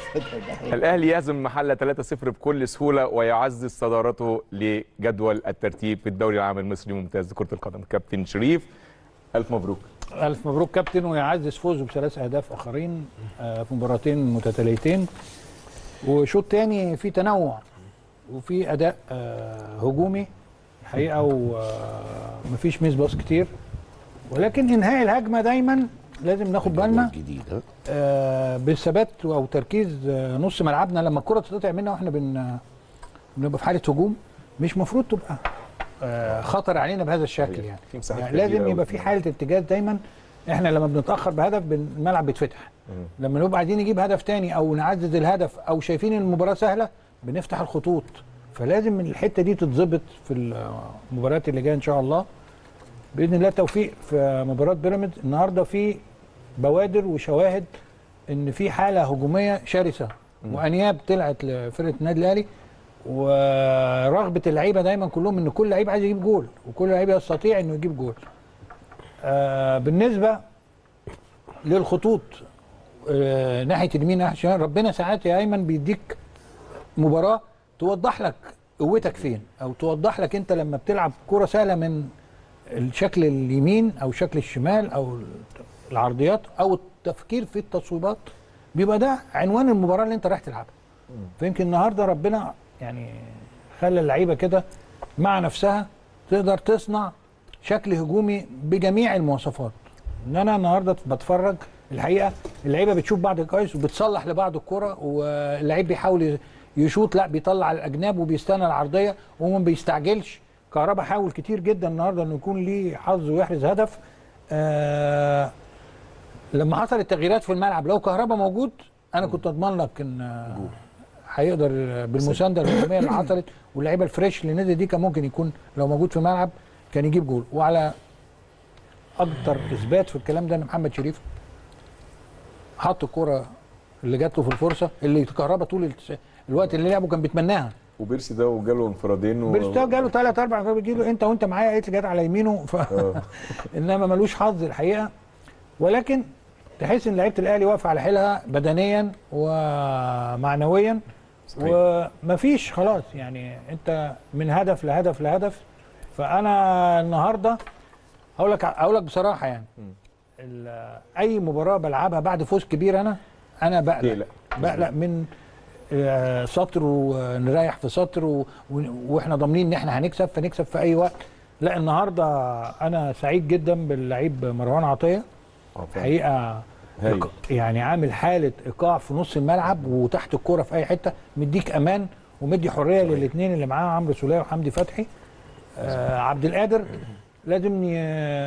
الاهلي يهزم محله 3-0 بكل سهوله ويعزز صدارته لجدول الترتيب في الدوري العام المصري ممتاز لكره القدم كابتن شريف الف مبروك الف مبروك كابتن ويعزز فوزه بثلاث اهداف اخرين آه، في مباراتين متتاليتين وشوط تاني في تنوع وفي اداء آه، هجومي الحقيقه ومفيش ميس باص كتير ولكن انهاء الهجمه دايما لازم ناخد بالنا جديد ها آه، بالثبات او تركيز آه، نص ملعبنا لما الكره تتقطع منا واحنا بن بنبقى في حاله هجوم مش مفروض تبقى آه، خطر علينا بهذا الشكل يعني, في مساحات يعني كبيرة لازم أوي. يبقى في حاله اتجاه دايما احنا لما بنتاخر بهدف بن- الملعب بيتفتح لما نبقى عايزين نجيب هدف تاني او نعزز الهدف او شايفين ان المباراه سهله بنفتح الخطوط فلازم الحته دي تتظبط في المباريات اللي جايه ان شاء الله باذن الله التوفيق في مباراه بيراميدز النهارده في بوادر وشواهد ان في حاله هجوميه شرسه وانياب طلعت لفرقه النادي الاهلي ورغبه اللعيبه دايما كلهم ان كل لعيب عايز يجيب جول وكل لعيب يستطيع انه يجيب جول آه بالنسبه للخطوط آه ناحيه اليمين ناحيه الشمال ربنا ساعات يا ايمن بيديك مباراه توضح لك قوتك فين او توضح لك انت لما بتلعب كره سهله من الشكل اليمين او شكل الشمال او العرضيات او التفكير في التصويبات بيبقى ده عنوان المباراه اللي انت رايح تلعبها فيمكن النهارده ربنا يعني خلى اللعيبه كده مع نفسها تقدر تصنع شكل هجومي بجميع المواصفات ان انا النهارده بتفرج الحقيقه اللعيبه بتشوف بعض كويس وبتصلح لبعض الكره واللعيب بيحاول يشوط لا بيطلع على الاجناب وبيستنى العرضيه وما بيستعجلش كهربا حاول كتير جدا النهارده انه يكون ليه حظ ويحرز هدف آه لما حصل التغييرات في الملعب لو كهربا موجود انا كنت اضمن لك ان آه، هيقدر بالمسانده الهجوميه اللي حصلت واللعيبه الفريش اللي نزل دي كان ممكن يكون لو موجود في الملعب كان يجيب جول وعلى اكتر اثبات في الكلام ده ان محمد شريف حط الكره اللي جات له في الفرصه اللي كهربا طول التس- الوقت اللي لعبه كان بيتمناها وبيرسي ده وجاله انفرادين و... بيرستاو جاله ثلاث اربع كور بيجي له انت وانت معايا قالت لي جت على يمينه ف... انما ملوش حظ الحقيقه ولكن تحس ان لعيبه الاهلي واقفه على حيلها بدنيا ومعنويا صحيح. ومفيش خلاص يعني انت من هدف لهدف لهدف فانا النهارده هقول لك هقول لك بصراحه يعني ال- اي مباراه بلعبها بعد فوز كبير انا انا بقلق تقلق. بقلق من آه، سطر ونريح في سطر و... و- واحنا ضامنين ان احنا هنكسب فنكسب في اي وقت لا النهارده انا سعيد جدا باللعيب مروان عطيه آه، فعلا. حقيقه هايل. إيق- يعني عامل حاله ايقاع في نص الملعب وتحت الكوره في اي حته مديك امان ومدي حريه للاثنين اللي معاه عمرو سوليه وحمدي فتحي آه عبد القادر لازم ي-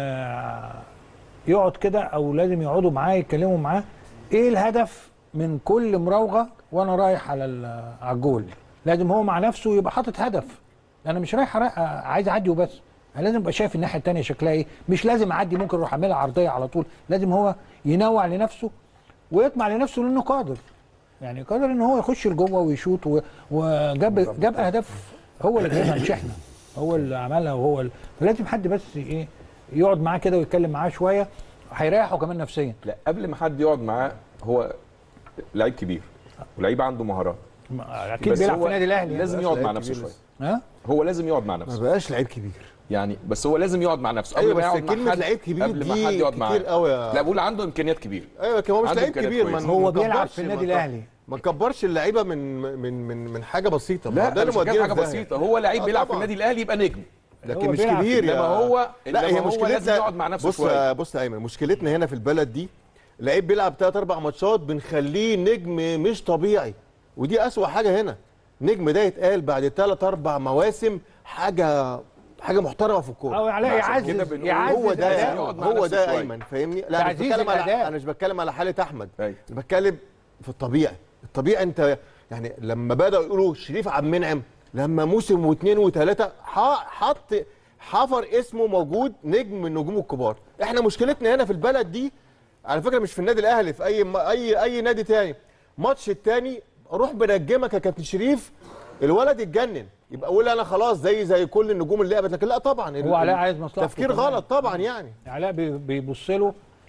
يقعد كده او لازم يقعدوا معاه يتكلموا معاه ايه الهدف من كل مراوغه وانا رايح على ال- على الجول لازم هو مع نفسه يبقى حاطط هدف انا مش رايح أرا- عايز اعدي وبس أنا لازم ابقى شايف الناحيه الثانيه شكلها ايه مش لازم اعدي ممكن اروح اعملها عرضيه على طول لازم هو ينوع لنفسه ويطمع لنفسه لانه قادر يعني قادر ان هو يخش لجوه ويشوط و- وجاب جاب اهداف هو اللي جابها مش احنا هو اللي عملها وهو اللي فلازم حد بس ايه يقعد معاه كده ويتكلم معاه شويه هيريحه كمان نفسيا لا قبل ما حد يقعد معاه هو لعيب كبير ولعيب عنده مهارات اكيد بس بيلعب هو في النادي الاهلي لازم بس يقعد مع لعيب نفسه كبير شويه ها هو لازم يقعد مع ما نفسه بقاش لعيب كبير يعني بس هو لازم يقعد مع نفسه قبل ايوه ما بس يقعد مع كلمه حد لعيب كبير قبل ما دي حد يقعد معاه كتير قوي يا لا بقول عنده امكانيات كبيره ايوه لكن هو مش عنده لعيب إمكانيات كبير كويسة. ما هو ما بيلعب نكبرش- في النادي ما- الأهلي. ما نكبرش اللعيبه من من من من حاجه بسيطه ما هو لا ده ده اللي مش حاجه مودينا في داهية. بسيطه هو لعيب آه بيلعب في طبعاً. النادي الاهلي يبقى نجم لكن هو مش بيلعب كبير انما يا هو لا انما هي هو مشكلتنا لازم يقعد مع نفسه بص شويه بص يا ايمن مشكلتنا هنا في البلد دي لعيب بيلعب ثلاث اربع ماتشات بنخليه نجم مش طبيعي ودي اسوأ حاجه هنا نجم ده يتقال بعد ثلاث اربع مواسم حاجه حاجه محترمه في الكوره او علاء عشان كده يعزز بنقول يعزز هو ده لازم أداؤه. يقعد مع هو نفسه ده شوية. ايمن فاهمني لا انا مش تعزيز بتكلم على الأداء. انا مش بتكلم على حاله احمد أيوة. انا بتكلم في الطبيعي الطبيعي انت يعني لما بداوا يقولوا شريف عبد المنعم لما موسم واثنين وثلاثه ح- حط حفر اسمه موجود نجم من نجوم الكبار احنا مشكلتنا هنا في البلد دي على فكره مش في النادي الاهلي في اي اي اي نادي تاني ماتش التاني اروح بنجمك يا كابتن شريف الولد يتجنن يبقى اقول انا خلاص زي زي كل النجوم اللي لعبت لكن لا طبعا هو علاء عايز مصلحته تفكير كمان. غلط طبعا يعني علاء بي- بيبص له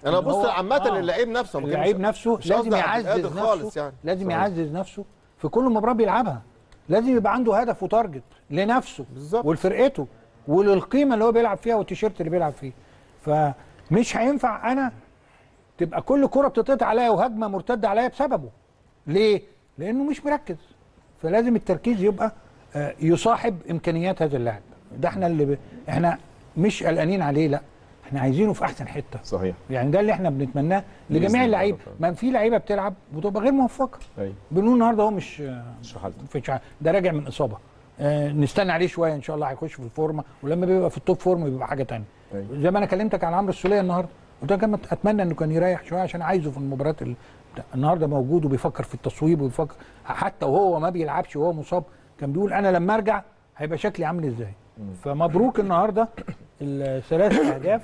انا إن ببص هو- عامه آه. اللعيب نفسه ما كانش- اللعيب نفسه مش لازم قصدي عبد يعزز القادر نفسه خالص يعني لازم صحيح. يعزز نفسه في كل مباراه بيلعبها لازم يبقى عنده هدف وتارجت لنفسه بالظبط. ولفرقته وللقيمه اللي هو بيلعب فيها والتيشيرت اللي بيلعب فيه فمش هينفع انا تبقى كل كره بتتقطع عليا وهجمه مرتده عليا بسببه ليه لانه مش مركز فلازم التركيز يبقى آه، يصاحب امكانيات هذا اللاعب ده احنا اللي ب... احنا مش قلقانين عليه لا احنا عايزينه في احسن حته صحيح يعني ده اللي احنا بنتمناه بإذن لجميع الله اللعيبه طبعاً. ما في لعيبه بتلعب بتبقى غير موفقه ايوه بنقول النهارده هو مش مش حالته في شع- ده راجع من اصابه آه نستنى عليه شويه ان شاء الله هيخش في الفورمه ولما بيبقى في التوب فورم بيبقى حاجه تانية أيوة. زي ما انا كلمتك على عمرو السوليه النهارده قلت لك أنا اتمنى انه كان يريح شويه عشان عايزه في المباريات ال... النهارده موجود وبيفكر في التصويب وبيفكر حتى وهو ما بيلعبش وهو مصاب كان بيقول انا لما ارجع هيبقى شكلي عامل ازاي فمبروك النهارده الثلاث اهداف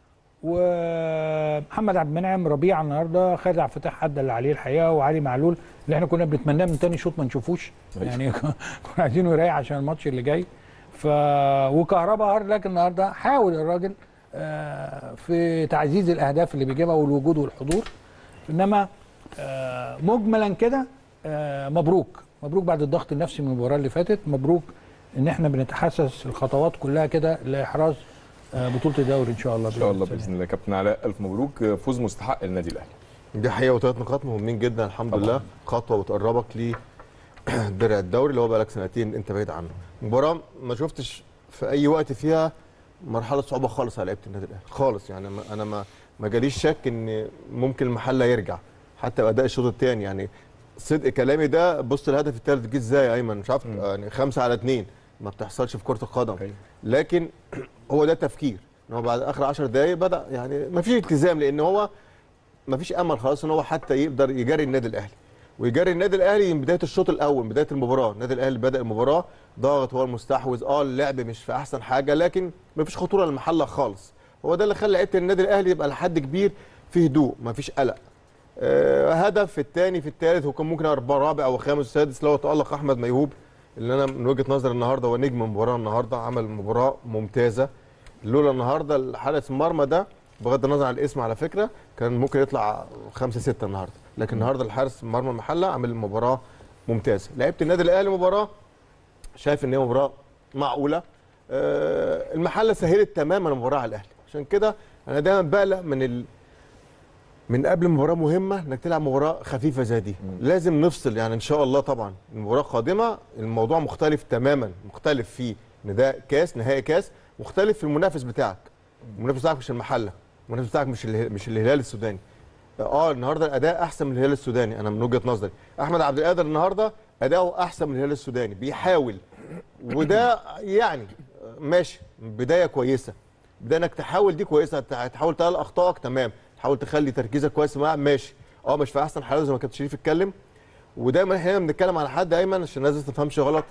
ومحمد عبد المنعم ربيع النهارده خد عبد الفتاح حد اللي عليه الحقيقه وعلي معلول اللي احنا كنا بنتمناه من تاني شوط ما نشوفوش أيوة. يعني كنا عايزينه يريح عشان الماتش اللي جاي ف وكهربا هارد لك النهارده حاول الراجل آه، في تعزيز الاهداف اللي بيجيبها والوجود والحضور انما آه، مجملا كده آه، مبروك مبروك بعد الضغط النفسي من المباراه اللي فاتت مبروك ان احنا بنتحسس الخطوات كلها كده لاحراز آه، بطوله الدوري ان شاء الله ان شاء الله باذن الله كابتن علاء الف مبروك فوز مستحق للنادي الاهلي دي حقيقه وثلاث نقاط مهمين جدا الحمد طبعاً. لله خطوه بتقربك لدرع الدوري اللي هو بقالك سنتين انت بعيد عنه مباراه ما شفتش في اي وقت فيها مرحله صعوبه خالص على لعيبه النادي الاهلي خالص يعني ما- انا ما ما جاليش شك ان ممكن المحله يرجع حتى باداء الشوط الثاني يعني صدق كلامي ده بص الهدف الثالث جه ازاي يا ايمن مش عارف يعني خمسة على اثنين ما بتحصلش في كره القدم أيوة. لكن هو ده التفكير ان هو بعد اخر 10 دقائق بدا يعني ما فيش التزام لان هو ما فيش امل خلاص ان هو حتى يقدر يجري النادي الاهلي ويجري النادي الاهلي من بدايه الشوط الاول من بدايه المباراه النادي الاهلي بدا المباراه ضاغط هو المستحوذ اه اللعب مش في احسن حاجه لكن ما فيش خطوره للمحله خالص هو ده اللي خلى لعيبه النادي الاهلي يبقى لحد كبير في هدوء ما فيش قلق آه هدف في الثاني في الثالث وكان ممكن اربع رابع او خامس سادس لو تالق احمد ميهوب اللي انا من وجهه نظري النهارده هو نجم المباراه النهارده عمل مباراه ممتازه لولا النهارده حارس المرمى ده بغض النظر عن الاسم على فكره كان ممكن يطلع خمسة ستة النهارده لكن النهارده الحارس مرمى المحله عامل مباراه ممتازه لعيبه النادي الاهلي مباراه شايف ان هي مباراه معقوله آه المحله سهلت تماما المباراه على الاهلي عشان كده انا دايما بقلق من ال... من قبل مباراه مهمه انك تلعب مباراه خفيفه زي دي لازم نفصل يعني ان شاء الله طبعا المباراه القادمه الموضوع مختلف تماما مختلف فيه ان ده كاس نهائي كاس مختلف في المنافس بتاعك المنافس بتاعك مش المحله المنافس بتاعك مش اله- مش الهلال السوداني اه النهارده الاداء احسن من الهلال السوداني انا من وجهه نظري احمد عبد القادر النهارده اداؤه احسن من الهلال السوداني بيحاول وده يعني ماشي بدايه كويسه بدايه انك تحاول دي كويسه تع- تحاول تقلل اخطائك تمام تحاول تخلي تركيزك كويس معاه ماشي اه مش في احسن حالاته زي ما كابتن شريف اتكلم ودايما احنا هنا بنتكلم على حد ايمن عشان الناس ما تفهمش غلط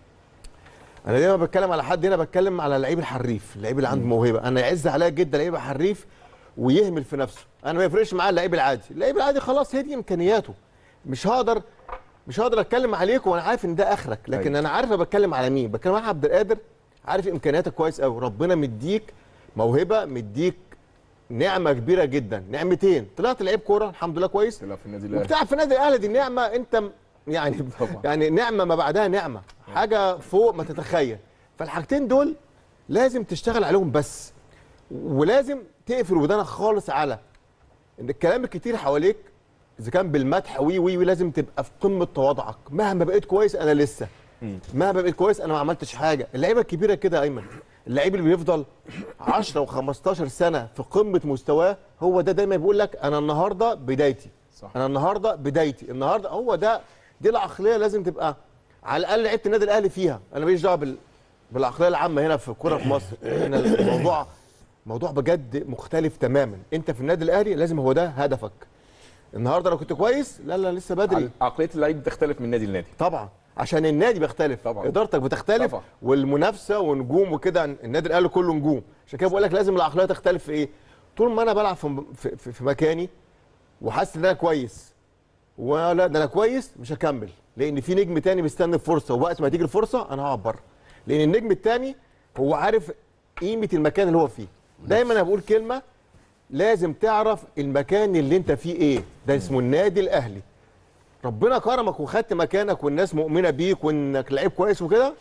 انا دايما بتكلم على حد هنا بتكلم على اللعيب الحريف اللعيب اللي عنده موهبه انا يعز عليا جدا لعيب حريف ويهمل في نفسه انا ما يفرقش معايا اللعيب العادي اللعيب العادي خلاص هي دي امكانياته مش هقدر مش هقدر اتكلم عليك وانا عارف ان ده اخرك لكن أيوة. انا عارف انا بتكلم على مين بتكلم على عبد القادر عارف امكانياتك كويس قوي ربنا مديك موهبه مديك نعمه كبيره جدا نعمتين طلعت لعيب كوره الحمد لله كويس تلعب في النادي الاهلي وبتلعب في النادي الاهلي دي نعمه انت م- يعني طبعا. يعني نعمه ما بعدها نعمه حاجه فوق ما تتخيل فالحاجتين دول لازم تشتغل عليهم بس ولازم تقفل ودانك خالص على ان الكلام الكتير حواليك اذا كان بالمدح وي وي وي لازم تبقى في قمه تواضعك مهما بقيت كويس انا لسه مهما بقيت كويس انا ما عملتش حاجه اللعيبه الكبيره كده يا ايمن اللعيب اللي بيفضل 10 و15 سنه في قمه مستواه هو ده دايما بيقول لك انا النهارده بدايتي صح. انا النهارده بدايتي النهارده هو ده دي العقليه لازم تبقى على الاقل لعيبه النادي الاهلي فيها انا ماليش دعوه بال بالعقليه العامه هنا في الكوره في مصر هنا الموضوع موضوع بجد مختلف تماما انت في النادي الاهلي لازم هو ده هدفك النهارده لو كنت كويس لا لا لسه بدري عقليه اللعيب بتختلف من نادي لنادي طبعا عشان النادي بيختلف طبعاً. ادارتك بتختلف طبعاً. والمنافسه ونجوم وكده النادي الاهلي كله نجوم عشان كده بقول لك لازم العقليه تختلف في ايه طول ما انا بلعب في, في, في, في مكاني وحاسس ان انا كويس ولا ده انا كويس مش هكمل لان في نجم تاني مستني الفرصه ووقت ما تيجي الفرصه انا هقعد بره لان النجم التاني هو عارف قيمه المكان اللي هو فيه دايما انا بقول كلمه لازم تعرف المكان اللي انت فيه ايه ده اسمه النادي الاهلي ربنا كرمك وخدت مكانك والناس مؤمنه بيك وانك لعيب كويس وكده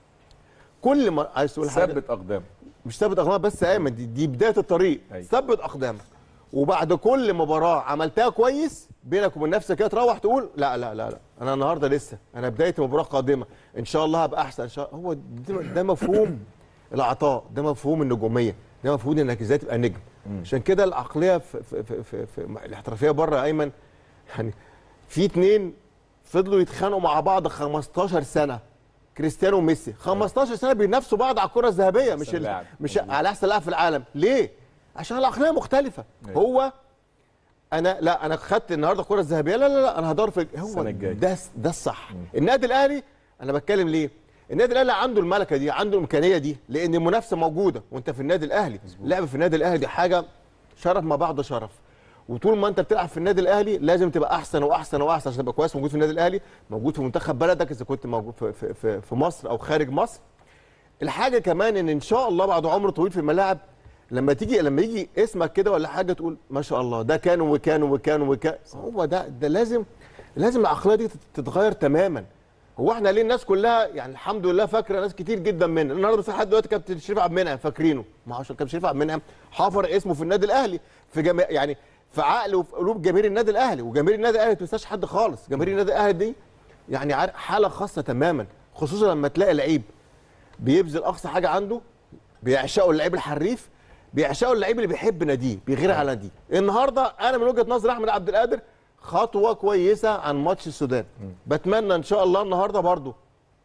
كل ما عايز تقول حاجه ثبت اقدام مش ثبت اقدامك بس يا ايمن دي, دي بدايه الطريق أيوة. ثبت اقدامك وبعد كل مباراه عملتها كويس بينك وبين نفسك كده تروح تقول لا لا لا لا انا النهارده لسه انا بدايه مباراه قادمه ان شاء الله هبقى احسن ان شاء الله هو ده, ده مفهوم العطاء ده مفهوم النجوميه ده مفهوم انك ازاي تبقى نجم عشان كده العقليه في, في, في, في, في الاحترافيه بره يا ايمن يعني في اتنين فضلوا يتخانقوا مع بعض 15 سنه كريستيانو وميسي 15 سنه بينافسوا بعض على الكره الذهبيه مش أحسن ال- لاعب. مش على احسن لاعب في العالم ليه عشان العقليه مختلفه أيوة. هو انا لا انا خدت النهارده الكره الذهبيه لا لا لا انا هدور في هو السنة الجاية. ده ده الصح النادي الاهلي انا بتكلم ليه النادي الاهلي عنده الملكه دي عنده الامكانيه دي لان المنافسه موجوده وانت في النادي الاهلي اللعب في النادي الاهلي دي حاجه شرف ما بعده شرف وطول ما انت بتلعب في النادي الاهلي لازم تبقى احسن واحسن واحسن عشان تبقى كويس موجود في النادي الاهلي موجود في منتخب بلدك اذا كنت موجود في, في, في, في مصر او خارج مصر الحاجه كمان ان ان شاء الله بعد عمر طويل في الملاعب لما تيجي لما يجي اسمك كده ولا حاجه تقول ما شاء الله ده كان وكان وكان وكان هو ده ده لازم لازم العقليه دي تت- تتغير تماما هو احنا ليه الناس كلها يعني الحمد لله فاكره ناس كتير جدا منا النهارده في لحد دلوقتي كابتن شريف عبد المنعم فاكرينه ما هو عشان كابتن شريف عبد المنعم حفر اسمه في النادي الاهلي في جميع يعني في عقل وفي قلوب جماهير النادي الاهلي وجماهير النادي الاهلي ما تنساش حد خالص جماهير النادي الاهلي دي يعني عار- حاله خاصه تماما خصوصا لما تلاقي لعيب بيبذل اقصى حاجه عنده بيعشقوا اللعيب الحريف بيعشقوا اللعيب اللي بيحب ناديه بيغير على ناديه النهارده انا من وجهه نظر احمد عبد القادر خطوه كويسه عن ماتش السودان بتمنى ان شاء الله النهارده برضو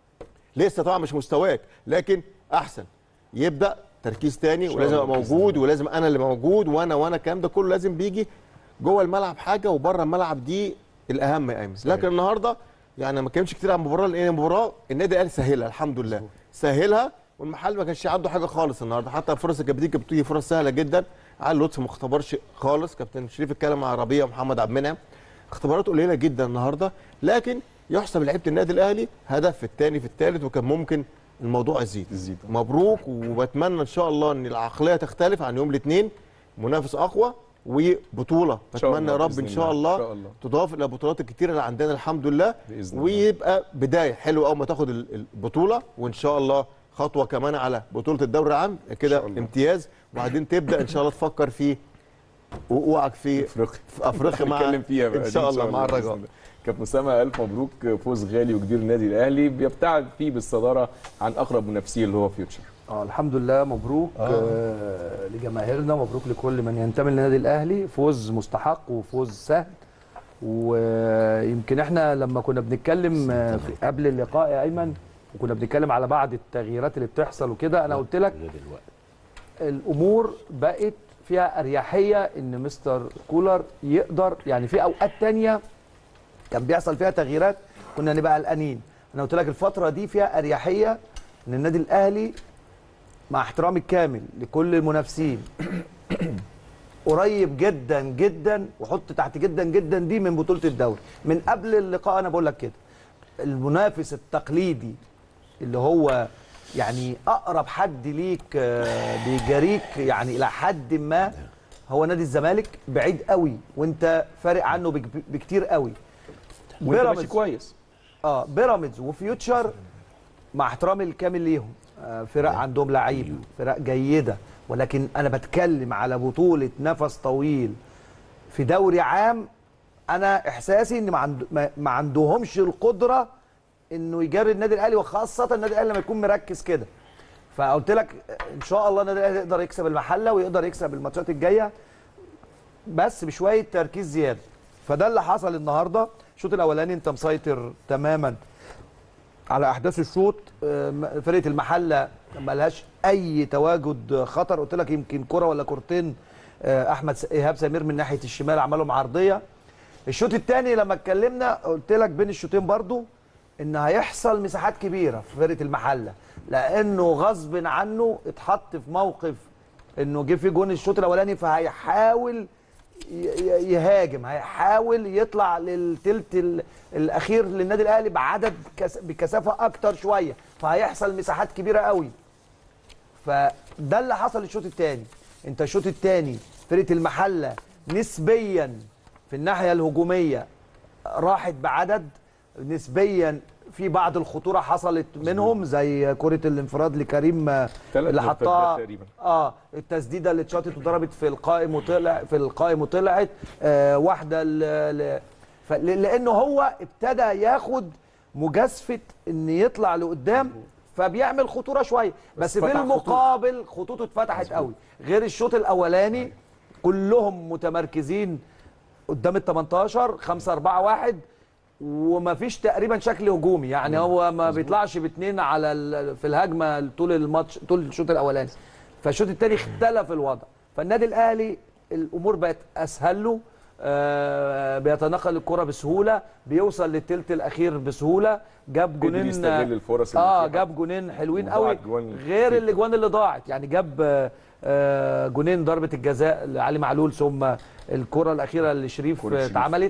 لسه طبعا مش مستواك لكن احسن يبدا تركيز تاني شاء ولازم الله ابقى بإذن موجود ولازم انا اللي موجود وانا وانا الكلام ده كله لازم بيجي جوه الملعب حاجه وبره الملعب دي الاهم يا ايمن لكن النهارده يعني ما اتكلمش كتير عن المباراه لان المباراه النادي الاهلي سهلها الحمد لله سهلها والمحل ما كانش عنده حاجه خالص النهارده حتى الفرص اللي كانت بتيجي كانت بتيجي فرص سهله جدا علي لطفي ما اختبرش خالص كابتن شريف اتكلم مع ربيع ومحمد عبد المنعم اختبارات قليله جدا النهارده لكن يحسب لعيبه النادي الاهلي هدف في الثاني في الثالث وكان ممكن الموضوع يزيد يزيد. مبروك وبتمنى ان شاء الله ان العقليه تختلف عن يوم الاثنين منافس اقوى وبطوله شاء بتمنى يا الله رب بإذن ان شاء الله. الله, إن شاء الله. تضاف الى البطولات الكتيره اللي عندنا الحمد لله بإذن الله. ويبقى بدايه حلوه اول ما تاخد ال- البطوله وان شاء الله خطوه كمان على بطوله الدوري العام كده شاء الله. امتياز وبعدين تبدا ان شاء الله تفكر في وقوعك في افريقيا في افريقيا مع نتكلم فيها بقى ان دي شاء الله مع بإذن الرجاء الله. كابتن اسامه الف مبروك فوز غالي وكبير النادي الاهلي بيبتعد فيه بالصداره عن اقرب منافسيه اللي هو فيوتشر اه الحمد لله مبروك آه لجماهيرنا مبروك لكل من ينتمي للنادي الاهلي فوز مستحق وفوز سهل ويمكن احنا لما كنا بنتكلم آه، في- قبل اللقاء يا ايمن وكنا بنتكلم على بعض التغييرات اللي بتحصل وكده انا قلت لك الامور بقت فيها اريحيه ان مستر كولر يقدر يعني في اوقات تانية كان بيحصل فيها تغييرات كنا نبقى قلقانين انا قلت لك الفتره دي فيها اريحيه ان النادي الاهلي مع احترامي الكامل لكل المنافسين قريب جدا جدا وحط تحت جدا جدا دي من بطوله الدوري من قبل اللقاء انا بقول لك كده المنافس التقليدي اللي هو يعني اقرب حد ليك آه، بيجاريك يعني الى حد ما هو نادي الزمالك بعيد قوي وانت فارق عنه بك- بكتير قوي وانت ماشي بيراميدز كويس اه بيراميدز وفيوتشر مع احترامي الكامل ليهم آه فرق عندهم لعيبه فرق جيده ولكن انا بتكلم على بطوله نفس طويل في دوري عام انا احساسي ان ما, عند... ما- ما عندهمش القدره انه يجري النادي الاهلي وخاصه النادي الاهلي لما يكون مركز كده فقلت لك ان شاء الله النادي الاهلي يقدر يكسب المحله ويقدر يكسب الماتشات الجايه بس بشويه تركيز زياده فده اللي حصل النهارده الشوط الاولاني انت مسيطر تماما على احداث الشوط آه، فرقه المحله ما لهاش اي تواجد خطر قلت لك يمكن كره ولا كورتين آه، احمد س- ايهاب سمير من ناحيه الشمال عملهم عرضيه الشوط الثاني لما اتكلمنا قلت لك بين الشوطين برضو ان هيحصل مساحات كبيره في فرقه المحله لانه غصب عنه اتحط في موقف انه جه في جون الشوط الاولاني فهيحاول ي- ي- يهاجم هيحاول يطلع للتلت ال- الاخير للنادي الاهلي بعدد كس- بكثافه اكتر شويه فهيحصل مساحات كبيره قوي فده اللي حصل الشوط الثاني انت الشوط الثاني فرقه المحله نسبيا في الناحيه الهجوميه راحت بعدد نسبيا في بعض الخطوره حصلت منهم زي كره الانفراد لكريم آه، تلات اللي مرتدات حطها تقريبا. اه التسديده اللي اتشاطت وضربت في القائم وطلع في القائم وطلعت آه واحده ل... ل... ف... ل- لانه هو ابتدى ياخد مجازفه ان يطلع لقدام فبيعمل خطوره شويه بس, بس في فتح المقابل خطوطه اتفتحت قوي غير الشوط الاولاني كلهم متمركزين قدام ال 18 5 4 1 ومفيش تقريبا شكل هجومي يعني هو ما بيطلعش باثنين على ال- في الهجمه طول الماتش طول الشوط الاولاني فالشوط الثاني اختلف الوضع فالنادي الاهلي الامور بقت اسهل له آه بيتنقل الكره بسهوله بيوصل للثلث الاخير بسهوله جاب قدر جونين يستغل الفرص اللي اه فيها. جاب جونين حلوين وضاعت قوي جوان غير كتير. الاجوان اللي ضاعت يعني جاب آه، آه، جونين ضربه الجزاء لعلي معلول ثم الكره الاخيره اللي شريف كرة آه، شريف. اتعملت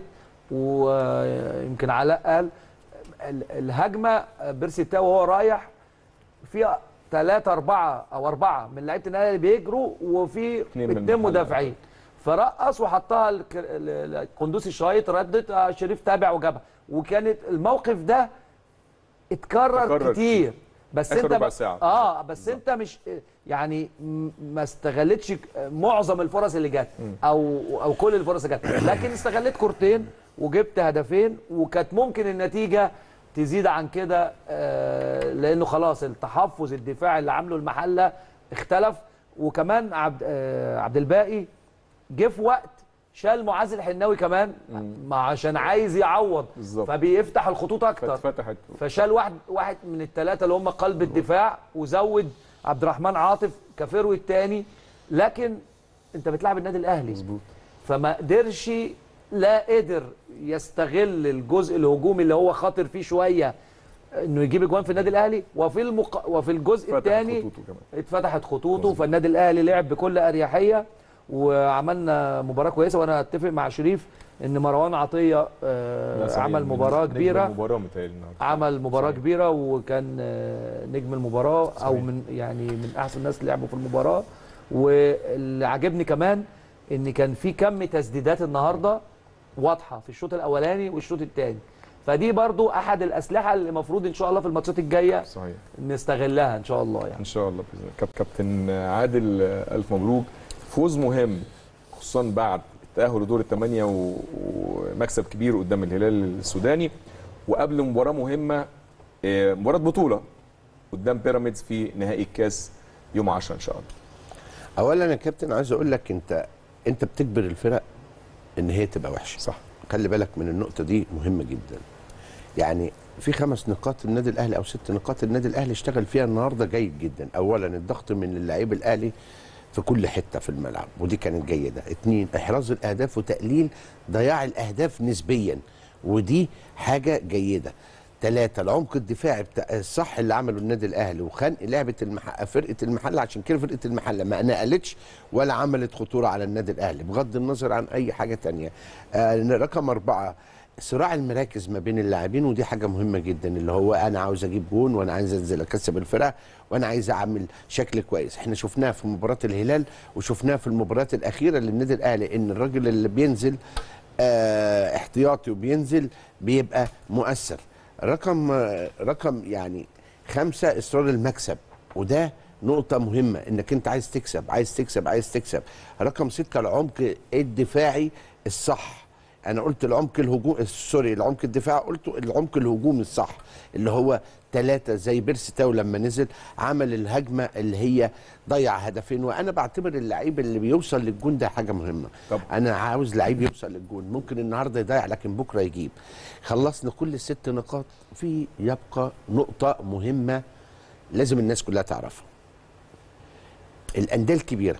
ويمكن علاء قال ال- الهجمه آه، بيرسي تاو وهو رايح في ثلاثة أربعة أو أربعة من لعيبة النادي اللي بيجروا وفي اتنين من اتنين المحل. مدافعين فرقص وحطها الك- ال- ال- قندوسي الشايط ردت آه، شريف تابع وجابها وكانت الموقف ده اتكرر اتكرر كتير بس آخر انت ربع ب- ساعة. اه بس انت مش يعني م- ما استغلتش معظم الفرص اللي جت او او كل الفرص اللي جت لكن استغلت كورتين وجبت هدفين وكانت ممكن النتيجه تزيد عن كده آه لانه خلاص التحفظ الدفاعي اللي عامله المحله اختلف وكمان عبد آه عبد الباقي جه في وقت شال معاذ الحناوي كمان ما عشان عايز يعوض بالظبط. فبيفتح الخطوط اكتر فاتفتحت فشال واحد واحد من الثلاثه اللي هم قلب الدفاع وزود عبد الرحمن عاطف كفيرو الثاني لكن انت بتلعب النادي الاهلي مظبوط فما قدرش لا قدر يستغل الجزء الهجومي اللي هو خاطر فيه شويه انه يجيب اجوان في النادي الاهلي وفي المق... وفي الجزء فتحت الثاني خطوطه كمان. اتفتحت خطوطه فالنادي الاهلي لعب بكل اريحيه وعملنا مباراه كويسه وانا اتفق مع شريف ان مروان عطيه آه لا، صحيح. عمل من مباراه نجم كبيره المباراه متهيألي النهارده عمل مباراه صحيح. كبيره وكان آه، نجم المباراه او صحيح. من يعني من احسن الناس اللي لعبوا في المباراه واللي عجبني كمان ان كان في كم تسديدات النهارده واضحه في الشوط الاولاني والشوط الثاني فدي برضو احد الاسلحه اللي المفروض ان شاء الله في الماتشات الجايه صحيح نستغلها ان شاء الله يعني ان شاء الله باذن الله كاب- كابتن عادل آه، الف مبروك فوز مهم خصوصا بعد التاهل لدور الثمانيه و- ومكسب كبير قدام الهلال السوداني وقبل مباراه مهمه آه، مباراه بطوله قدام بيراميدز في نهائي الكاس يوم 10 ان شاء الله اولا يا كابتن عايز اقول لك انت انت بتجبر الفرق ان هي تبقى وحشه صح خلي بالك من النقطه دي مهمه جدا يعني في خمس نقاط النادي الاهلي او ست نقاط النادي الاهلي اشتغل فيها النهارده جيد جدا اولا الضغط من اللعيب الاهلي في كل حته في الملعب ودي كانت جيده اتنين احراز الاهداف وتقليل ضياع الاهداف نسبيا ودي حاجه جيده ثلاثة العمق الدفاعي بتاع الصح اللي عمله النادي الاهلي وخنق لعبه المح... فرقه المحله عشان كده فرقه المحله ما نقلتش ولا عملت خطوره على النادي الاهلي بغض النظر عن اي حاجه تانية آه رقم اربعه صراع المراكز ما بين اللاعبين ودي حاجه مهمه جدا اللي هو انا عاوز اجيب جون وانا عايز انزل اكسب الفرقه وانا عايز اعمل شكل كويس احنا شفناها في مباراه الهلال وشفناها في المباريات الاخيره للنادي الاهلي ان الراجل اللي بينزل آه احتياطي وبينزل بيبقى مؤثر رقم آه رقم يعني خمسة اصرار المكسب وده نقطة مهمة انك انت عايز تكسب عايز تكسب عايز تكسب رقم ستة العمق الدفاعي الصح انا قلت العمق الهجوم سوري العمق الدفاع قلت العمق الهجومي الصح اللي هو ثلاثة زي بيرسي تاو لما نزل عمل الهجمة اللي هي ضيع هدفين وانا بعتبر اللعيب اللي بيوصل للجون ده حاجة مهمة طب. انا عاوز لعيب يوصل للجون ممكن النهارده يضيع لكن بكره يجيب خلصنا كل الست نقاط في يبقى نقطة مهمة لازم الناس كلها تعرفها الأندية الكبيرة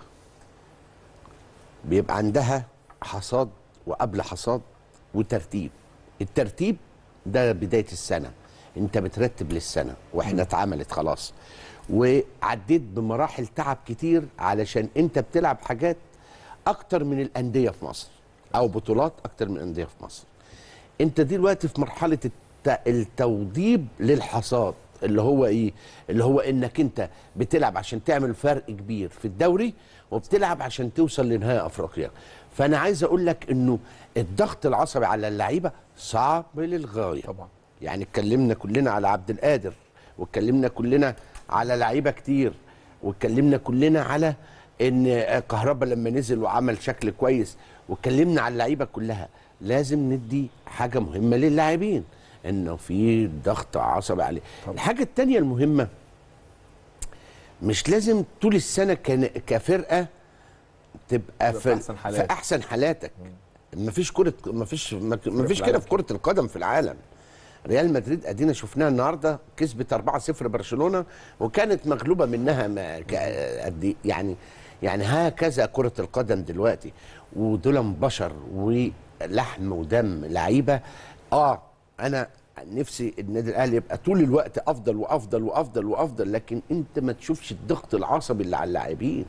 بيبقى عندها حصاد وقبل حصاد وترتيب الترتيب ده بداية السنة انت بترتب للسنة واحنا اتعملت خلاص وعديت بمراحل تعب كتير علشان انت بتلعب حاجات اكتر من الاندية في مصر او بطولات اكتر من الاندية في مصر انت دلوقتي في مرحلة الت- التوضيب للحصاد اللي هو ايه اللي هو انك انت بتلعب عشان تعمل فرق كبير في الدوري وبتلعب عشان توصل لنهايه افريقيا فانا عايز اقول لك انه الضغط العصبي على اللعيبه صعب للغايه طبعا يعني اتكلمنا كلنا على عبد القادر واتكلمنا كلنا على لعيبه كتير واتكلمنا كلنا على ان كهربا لما نزل وعمل شكل كويس واتكلمنا على اللعيبه كلها لازم ندي حاجه مهمه للاعبين انه في ضغط عصبي عليه الحاجه الثانيه المهمه مش لازم طول السنه كان كفرقه تبقى في في, أحسن حالات. في احسن حالاتك مفيش كره مفيش مفيش كده في كره القدم في العالم ريال مدريد ادينا شفناها النهارده كسبت 4-0 برشلونه وكانت مغلوبه منها ما ك- قد إيه؟ يعني يعني هكذا كره القدم دلوقتي ودول بشر ولحم ودم لعيبه اه انا نفسي النادي الاهلي يبقى طول الوقت افضل وافضل وافضل وافضل لكن انت ما تشوفش الضغط العصبي اللي على اللاعبين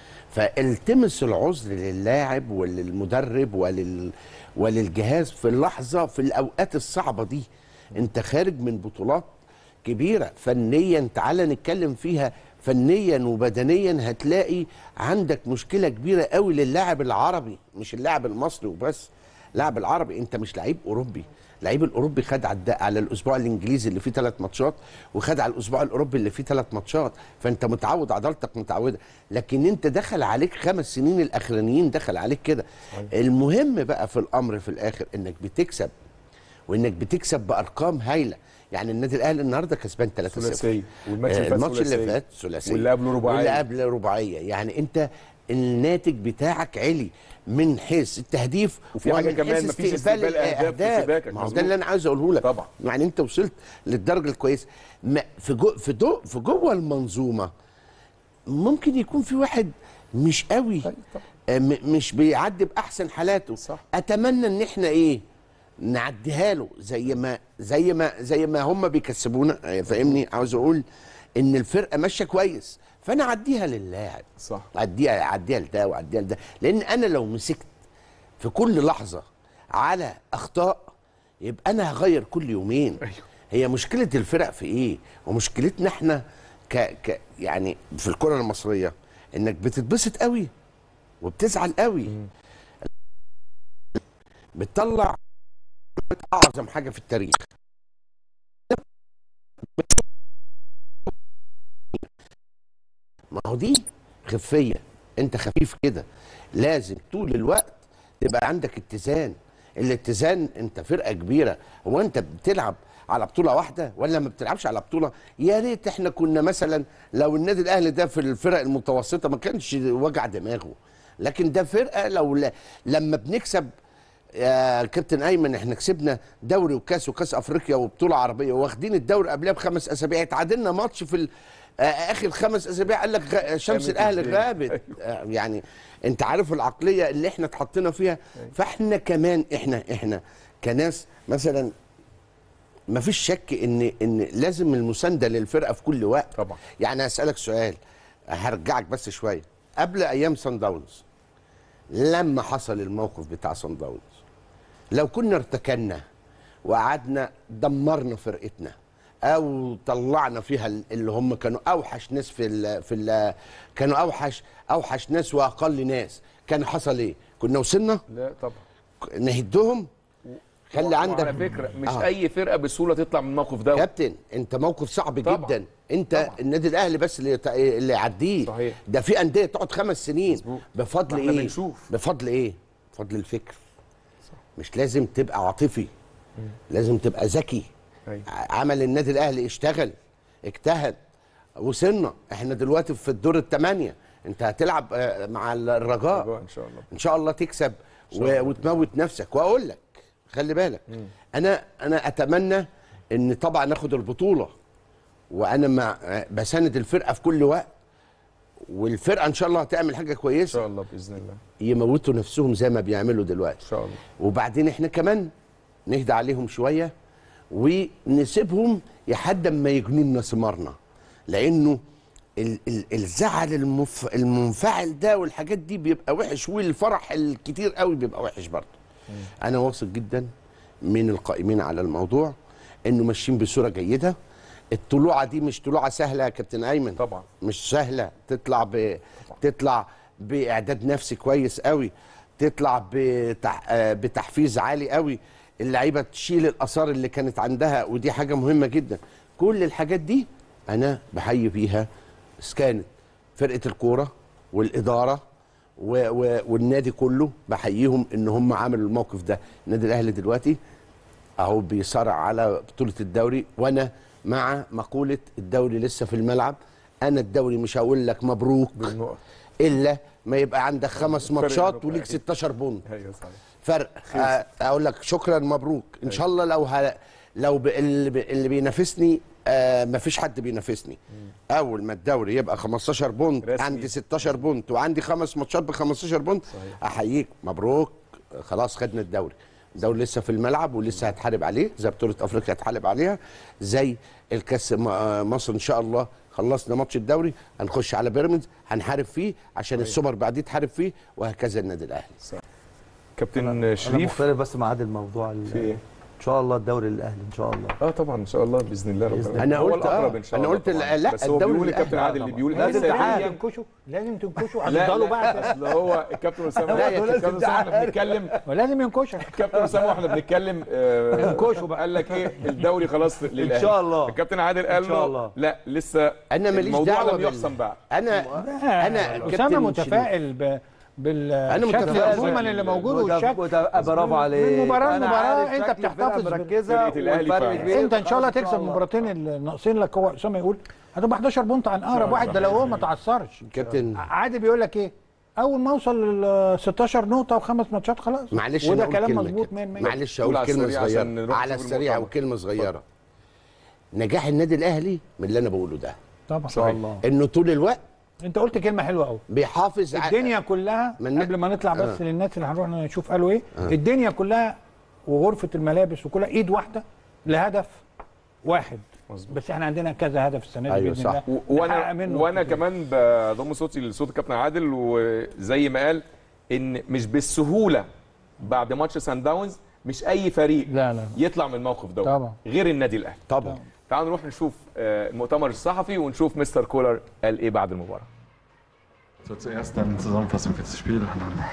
فالتمس العذر للاعب وللمدرب ولل وللجهاز في اللحظه في الاوقات الصعبه دي انت خارج من بطولات كبيره فنيا تعالى نتكلم فيها فنيا وبدنيا هتلاقي عندك مشكله كبيره قوي للاعب العربي مش اللاعب المصري وبس اللاعب العربي انت مش لعيب اوروبي لعيب الاوروبي خد على الد- على الاسبوع الانجليزي اللي فيه ثلاث ماتشات وخد على الاسبوع الاوروبي اللي فيه ثلاث ماتشات فانت متعود عضلتك متعوده لكن انت دخل عليك خمس سنين الاخرانيين دخل عليك كده المهم بقى في الامر في الاخر انك بتكسب وانك بتكسب بارقام هايله يعني النادي الاهلي النهارده كسبان 3-0 ثلاثيه والماتش اللي فات الماتش اللي ثلاثية. فات ثلاثيه واللي قبله رباعيه واللي قبل رباعيه يعني انت الناتج بتاعك علي من حيث التهديف وفي حاجة ومن كمان، حيث مفيش استقبال أهداف في شباكك، ما هو ده مظبوط. اللي انا عايز اقوله لك طبعا. يعني انت وصلت للدرجه الكويسه ما في جو في دو في جوه المنظومه ممكن يكون في واحد مش قوي آه، م- مش بيعدي باحسن حالاته صح. اتمنى ان احنا ايه نعديها له زي ما زي ما زي ما هم بيكسبونا آه، فاهمني عاوز اقول ان الفرقه ماشيه كويس فانا اعديها للاعب صح اعديها اعديها لده واعديها لده لان انا لو مسكت في كل لحظه على اخطاء يبقى انا هغير كل يومين أيوه. هي مشكله الفرق في ايه ومشكلتنا احنا ك, ك يعني في الكره المصريه انك بتتبسط قوي وبتزعل قوي بتطلع اعظم حاجه في التاريخ ما هو دي خفيه انت خفيف كده لازم طول الوقت تبقى عندك اتزان الاتزان انت فرقه كبيره هو انت بتلعب على بطوله واحده ولا ما بتلعبش على بطوله يا ريت احنا كنا مثلا لو النادي الاهلي ده في الفرق المتوسطه ما كانش وجع دماغه لكن ده فرقه لو ل... لما بنكسب يا كابتن ايمن احنا كسبنا دوري وكاس وكاس افريقيا وبطوله عربيه واخدين الدوري قبلها بخمس اسابيع اتعادلنا ماتش في ال... آه، اخر خمس اسابيع قال لك غ... شمس قامت الاهلي الدنيا. غابت آه، يعني انت عارف العقليه اللي احنا اتحطينا فيها فاحنا كمان احنا احنا كناس مثلا ما فيش شك ان ان لازم المسانده للفرقه في كل وقت طبعا. يعني اسالك سؤال هرجعك بس شويه قبل ايام سان داونز لما حصل الموقف بتاع سان داونز لو كنا ارتكنا وقعدنا دمرنا فرقتنا او طلعنا فيها ال- اللي هم كانوا اوحش ناس في ال في ال كانوا اوحش اوحش ناس واقل ناس كان حصل ايه كنا وصلنا لا طبعا نهدهم خلي عندك على فكره مش آه. آه. اي فرقه بسهوله تطلع من الموقف ده كابتن انت موقف صعب طبعا. جدا انت طبعا. طبعا. النادي الاهلي بس اللي يت- اللي يعديه صحيح. ده في انديه تقعد خمس سنين مظبوط. بفضل ما احنا ايه بنشوف. بفضل ايه بفضل الفكر مش لازم تبقى عاطفي لازم تبقى ذكي أيوة. ع- عمل النادي الاهلي اشتغل اجتهد وصلنا احنا دلوقتي في الدور الثمانيه انت هتلعب آه، مع الرجاء رجاء ان شاء الله ان شاء الله تكسب شاء و... الله. وتموت نفسك واقول لك خلي بالك انا انا اتمنى ان طبعا ناخد البطوله وانا مع بساند الفرقه في كل وقت والفرقه ان شاء الله هتعمل حاجه ان كويسه شاء الله باذن الله يموتوا نفسهم زي ما بيعملوا دلوقتي ان شاء الله وبعدين احنا كمان نهدى عليهم شويه ونسيبهم لحد ما يجنوا لنا ثمارنا لانه ال- ال- الزعل المف... المنفعل ده والحاجات دي بيبقى وحش والفرح الكتير قوي بيبقى وحش برضه انا واثق جدا من القائمين على الموضوع انه ماشيين بصوره جيده الطلوعه دي مش طلوعه سهله يا كابتن ايمن طبعا مش سهله تطلع ب... تطلع باعداد نفسي كويس قوي تطلع بتح... آه، بتحفيز عالي قوي اللعيبه تشيل الاثار اللي كانت عندها ودي حاجه مهمه جدا كل الحاجات دي انا بحيي فيها كانت فرقه الكوره والاداره و... و... والنادي كله بحييهم ان هم عملوا الموقف ده النادي الاهلي دلوقتي اهو بيصارع على بطوله الدوري وانا مع مقوله الدوري لسه في الملعب انا الدوري مش هقول لك مبروك بالنقط الا ما يبقى عندك خمس ماتشات نقط وليك أكيد. 16 بونت ايوه صحيح فرق آه، اقول لك شكرا مبروك ان شاء الله لو ه... لو ب... اللي, ب... اللي بينافسني آه ما فيش حد بينافسني اول ما الدوري يبقى 15 بونت رسمي. عندي 16 بونت وعندي خمس ماتشات ب 15 بونت صحيح. احييك مبروك خلاص خدنا الدوري الدوري لسه في الملعب ولسه هتحارب عليه زي بطوله افريقيا هتحارب عليها زي الكاس م- آه، مصر ان شاء الله خلصنا ماتش الدوري هنخش على بيراميدز هنحارب فيه عشان السوبر بعديه تحارب فيه وهكذا النادي الاهلي كابتن انا شريف مختلف بس مع عادل موضوع ال- في ايه؟ ان شاء الله الدوري الاهلي ان شاء الله اه طبعا ان شاء الله باذن الله ربنا بإذن أنا هو قلت الأقرب آه. إن شاء أنا الله قلت طبعاً. لا- لا، بس هو الدوري بيقول الأهلي الكابتن عادل اللي بيقول لازم لسه تعادل. هي- تنكشوا لازم تنكشوا لا هتفضلوا لا بقى اصل هو الكابتن اسامه لا يا الكابتن اسامه احنا بنتكلم ولازم ينكشوا الكابتن اسامه واحنا بنتكلم آه، انكشوا بقى. قال لك ايه الدوري خلاص للاهلي إن شاء الله. الكابتن عادل قال إن شاء له الله. لا لسه انا ماليش الموضوع دعوه لم بال- يحسم بعد انا انا انا كابتن اسامه متفائل ب... بالشكل متفائل عموما بال- اللي موجود وده- والشكل وده برافو عليك من مباراة أنا لمباراة عارف أنت شكل بتحتفظ الفرقة بال- مركزه فرقة الأهلي والفرق فعلا. كبير انت ان شاء الله خلاص تكسب المباراتين الناقصين لك هو اسامه يقول هتبقى 11 بونت عن اقرب واحد ده لو هو ما تعثرش كابتن عادي بيقول لك ايه اول ما اوصل لل 16 نقطه وخمس ماتشات خلاص معلش وده أنا أقول كلام كلمة مظبوط كده. 100% معلش قول اقول على كلمه السريع عشان صغيره نروح على نشوف السريع المؤتمر. وكلمه صغيره نجاح النادي الاهلي من اللي انا بقوله ده طبعا ان شاء الله انه طول الوقت انت قلت كلمه حلوه قوي بيحافظ ع- الدنيا كلها من- قبل ما نطلع بس للناس اللي هنروح نشوف قالوا ايه الدنيا كلها وغرفه الملابس وكلها ايد واحده لهدف واحد مظبوط. بس احنا عندنا كذا هدف السنه دي أيوة باذن صح. الله و- وانا نحقق منه وانا كتير. كمان بضم صوتي لصوت الكابتن عادل وزي ما قال ان مش بالسهوله بعد ماتش سان داونز مش اي فريق لا لا يطلع من الموقف ده طبعا. غير النادي الاهلي طبعا تعالوا نروح نشوف آه، المؤتمر الصحفي ونشوف مستر كولر قال ايه بعد المباراه So, zuerst dann Zusammenfassung für das Spiel.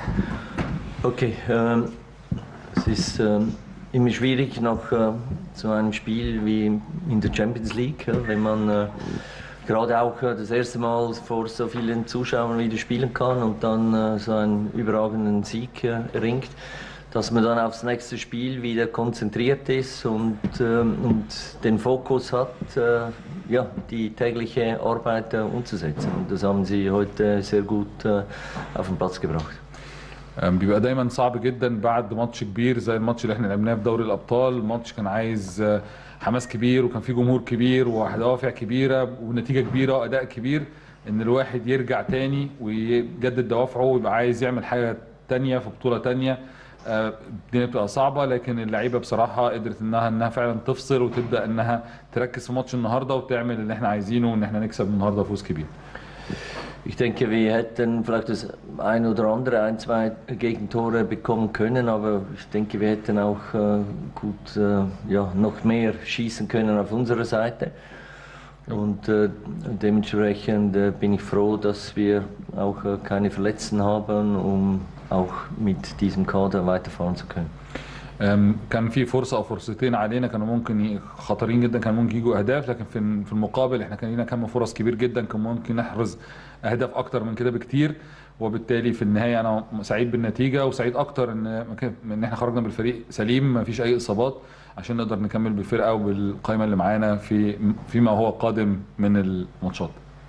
Okay, ähm, es ist ähm, immer schwierig nach äh, so einem Spiel wie in der Champions League, ja, wenn man äh, gerade auch äh, das erste Mal vor so vielen Zuschauern wieder spielen kann und dann äh, so einen überragenden Sieg äh, erringt, dass man dann aufs nächste Spiel wieder konzentriert ist und, ähm, und den Fokus hat, äh, ja, die tägliche Arbeit äh, umzusetzen. Und das haben sie heute sehr gut äh, auf den Platz gebracht. أم، بيبقى دايما صعب جدا بعد ماتش كبير زي الماتش اللي احنا لعبناه في دوري الابطال الماتش كان عايز آه، حماس كبير وكان فيه جمهور كبير ودوافع كبيره ونتيجه كبيره واداء كبير ان الواحد يرجع تاني ويجدد دوافعه ويبقى عايز يعمل حاجه تانية في بطوله تانية آه، الدنيا بتبقى صعبه لكن اللعيبه بصراحه قدرت انها انها فعلا تفصل وتبدا انها تركز في ماتش النهارده وتعمل اللي احنا عايزينه وان احنا نكسب النهارده فوز كبير Ich denke, wir hätten vielleicht das ein oder andere, ein, zwei Gegentore bekommen können, aber ich denke, wir hätten auch äh, gut äh, ja, noch mehr schießen können auf unserer Seite. Und äh, dementsprechend äh, bin ich froh, dass wir auch äh, keine Verletzten haben, um auch mit diesem Kader weiterfahren zu können. أم، كان في فرصه او فرصتين علينا كانوا ممكن ي- خطرين جدا كان ممكن يجوا اهداف لكن في في المقابل احنا كان لنا كم فرص كبير جدا كان ممكن نحرز اهداف اكتر من كده بكتير وبالتالي في النهايه انا سعيد بالنتيجه وسعيد اكتر ان ما كان- ان احنا خرجنا بالفريق سليم ما فيش اي اصابات عشان نقدر نكمل بالفرقه وبالقائمه اللي معانا في فيما هو قادم من الماتشات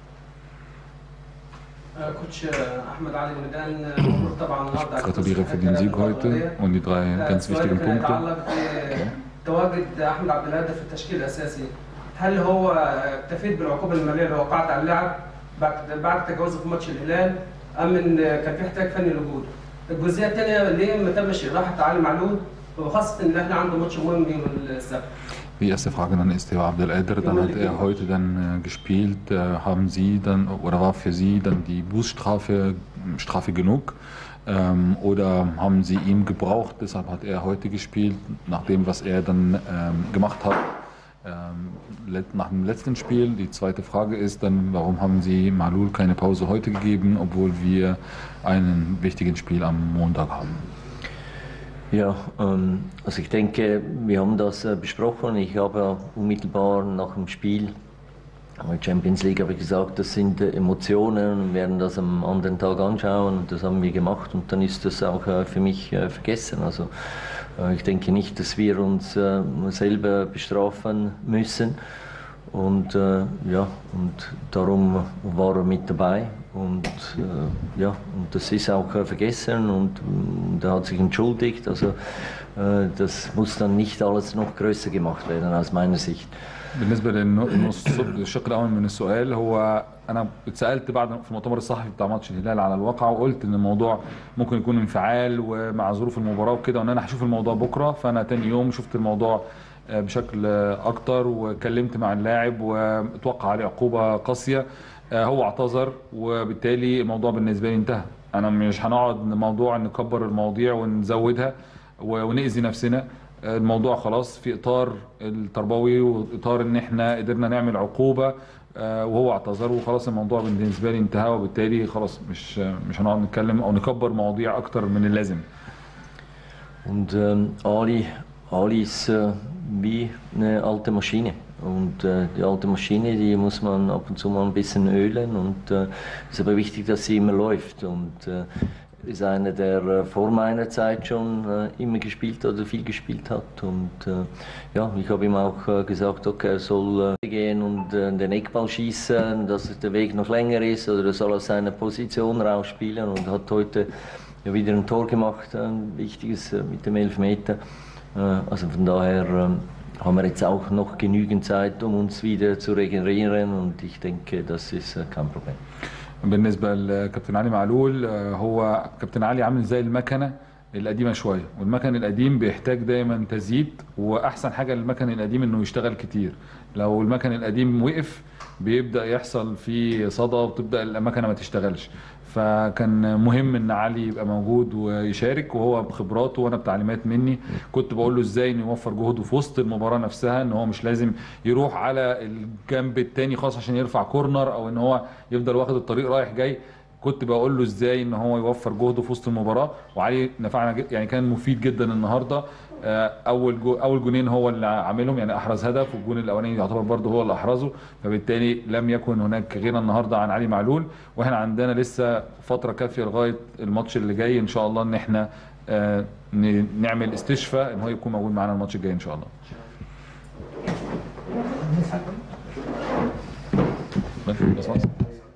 Äh, Coach äh, Ahmed Ali Medan, äh, مبروك طبعا النهارده على Gratuliere für den الفوز Sieg في heute الأولية. und die drei äh, ganz wichtigen سؤالي كان Punkte. يتعلق بتواجد احمد عبد الهادي في التشكيل الاساسي هل هو اكتفيت بالعقوبه الماليه اللي وقعت على اللاعب بعد بعد تجاوزه في ماتش الهلال ام ان كان في احتياج فني لوجوده؟ الجزئيه الثانيه ليه ما تمش راحه علي معلول وخاصه ان الاهلي عنده ماتش مهم يوم السبت Die erste Frage dann ist Theo Abdelader, dann hat er heute dann äh, gespielt. Äh, haben Sie dann oder war für Sie dann die Bußstrafe Strafe genug? Ähm, oder haben Sie ihn gebraucht? Deshalb hat er heute gespielt, nach dem, was er dann ähm, gemacht hat. Ähm, let- nach dem letzten Spiel. Die zweite Frage ist dann, warum haben Sie Malul keine Pause heute gegeben, obwohl wir ein wichtiges Spiel am Montag haben? Ja, ähm, also ich denke, wir haben das äh, besprochen. Ich habe unmittelbar nach dem Spiel äh, Champions League habe ich gesagt, das sind äh, Emotionen und werden das am anderen Tag anschauen und das haben wir gemacht und dann ist das auch äh, für mich äh, vergessen. Also äh, ich denke nicht, dass wir uns äh, selber bestrafen müssen und äh, ja und darum war er mit dabei und äh, ja und das ist auch äh, vergessen und mm, er hat sich entschuldigt. Also äh, das muss dann nicht alles noch größer gemacht werden aus meiner Sicht. بالنسبه للنص الشق الاول من السؤال هو انا اتسالت بعد في المؤتمر الصحفي بتاع ماتش الهلال على الواقع وقلت ان الموضوع ممكن يكون انفعال ومع ظروف المباراه وكده وان انا هشوف الموضوع بكره فانا تاني يوم شفت الموضوع آه، بشكل آه، اكتر وكلمت مع اللاعب واتوقع عليه عقوبه قاسيه آه، هو اعتذر وبالتالي الموضوع بالنسبه لي انتهى انا مش هنقعد موضوع نكبر المواضيع ونزودها و- ونأذي نفسنا الموضوع خلاص في اطار التربوي واطار ان احنا قدرنا نعمل عقوبه آه، وهو اعتذر وخلاص الموضوع بالنسبه لي انتهى وبالتالي خلاص مش مش هنقعد نتكلم او نكبر مواضيع اكتر من اللازم Und ähm, Ali, Ali ist äh, wie eine alte Maschine. Und äh, die alte Maschine, die muss man ab und zu mal ein bisschen ölen. Und es äh, ist aber wichtig, dass sie immer läuft. Und äh, ist einer, der äh, vor meiner Zeit schon äh, immer gespielt hat oder viel gespielt hat. Und äh, ja, ich habe ihm auch äh, gesagt, okay, er soll äh, gehen und äh, den Eckball schießen, dass der Weg noch länger ist oder er soll aus seiner Position rausspielen und hat heute ja wieder ein Tor gemacht, ein wichtiges äh, mit dem Elfmeter. Äh, Also von daher ähm, haben wir jetzt auch noch genügend Zeit, um uns wieder zu regenerieren und ich denke, das ist äh, kein Problem. بالنسبه لكابتن علي معلول آه، هو كابتن علي عامل زي المكنه القديمه شويه والمكن القديم بيحتاج دايما تزييد واحسن حاجه للمكن القديم انه يشتغل كتير لو المكن القديم وقف بيبدا يحصل فيه صدى وتبدا المكنه ما تشتغلش فكان مهم ان علي يبقى موجود ويشارك وهو بخبراته وانا بتعليمات مني كنت بقول له ازاي انه يوفر جهده في وسط المباراه نفسها ان هو مش لازم يروح على الجنب التاني خالص عشان يرفع كورنر او ان هو يفضل واخد الطريق رايح جاي كنت بقول له ازاي ان هو يوفر جهده في وسط المباراه وعلي نفعنا جد يعني كان مفيد جدا النهارده آه، اول جو اول جونين هو اللي عاملهم يعني احرز هدف والجون الاولاني يعتبر برضه هو اللي احرزه فبالتالي لم يكن هناك غنى النهارده عن علي معلول واحنا عندنا لسه فتره كافيه لغايه الماتش اللي جاي ان شاء الله ان احنا آه، ن- نعمل استشفاء ان هو يكون موجود معانا الماتش الجاي ان شاء الله بس بس خلاص.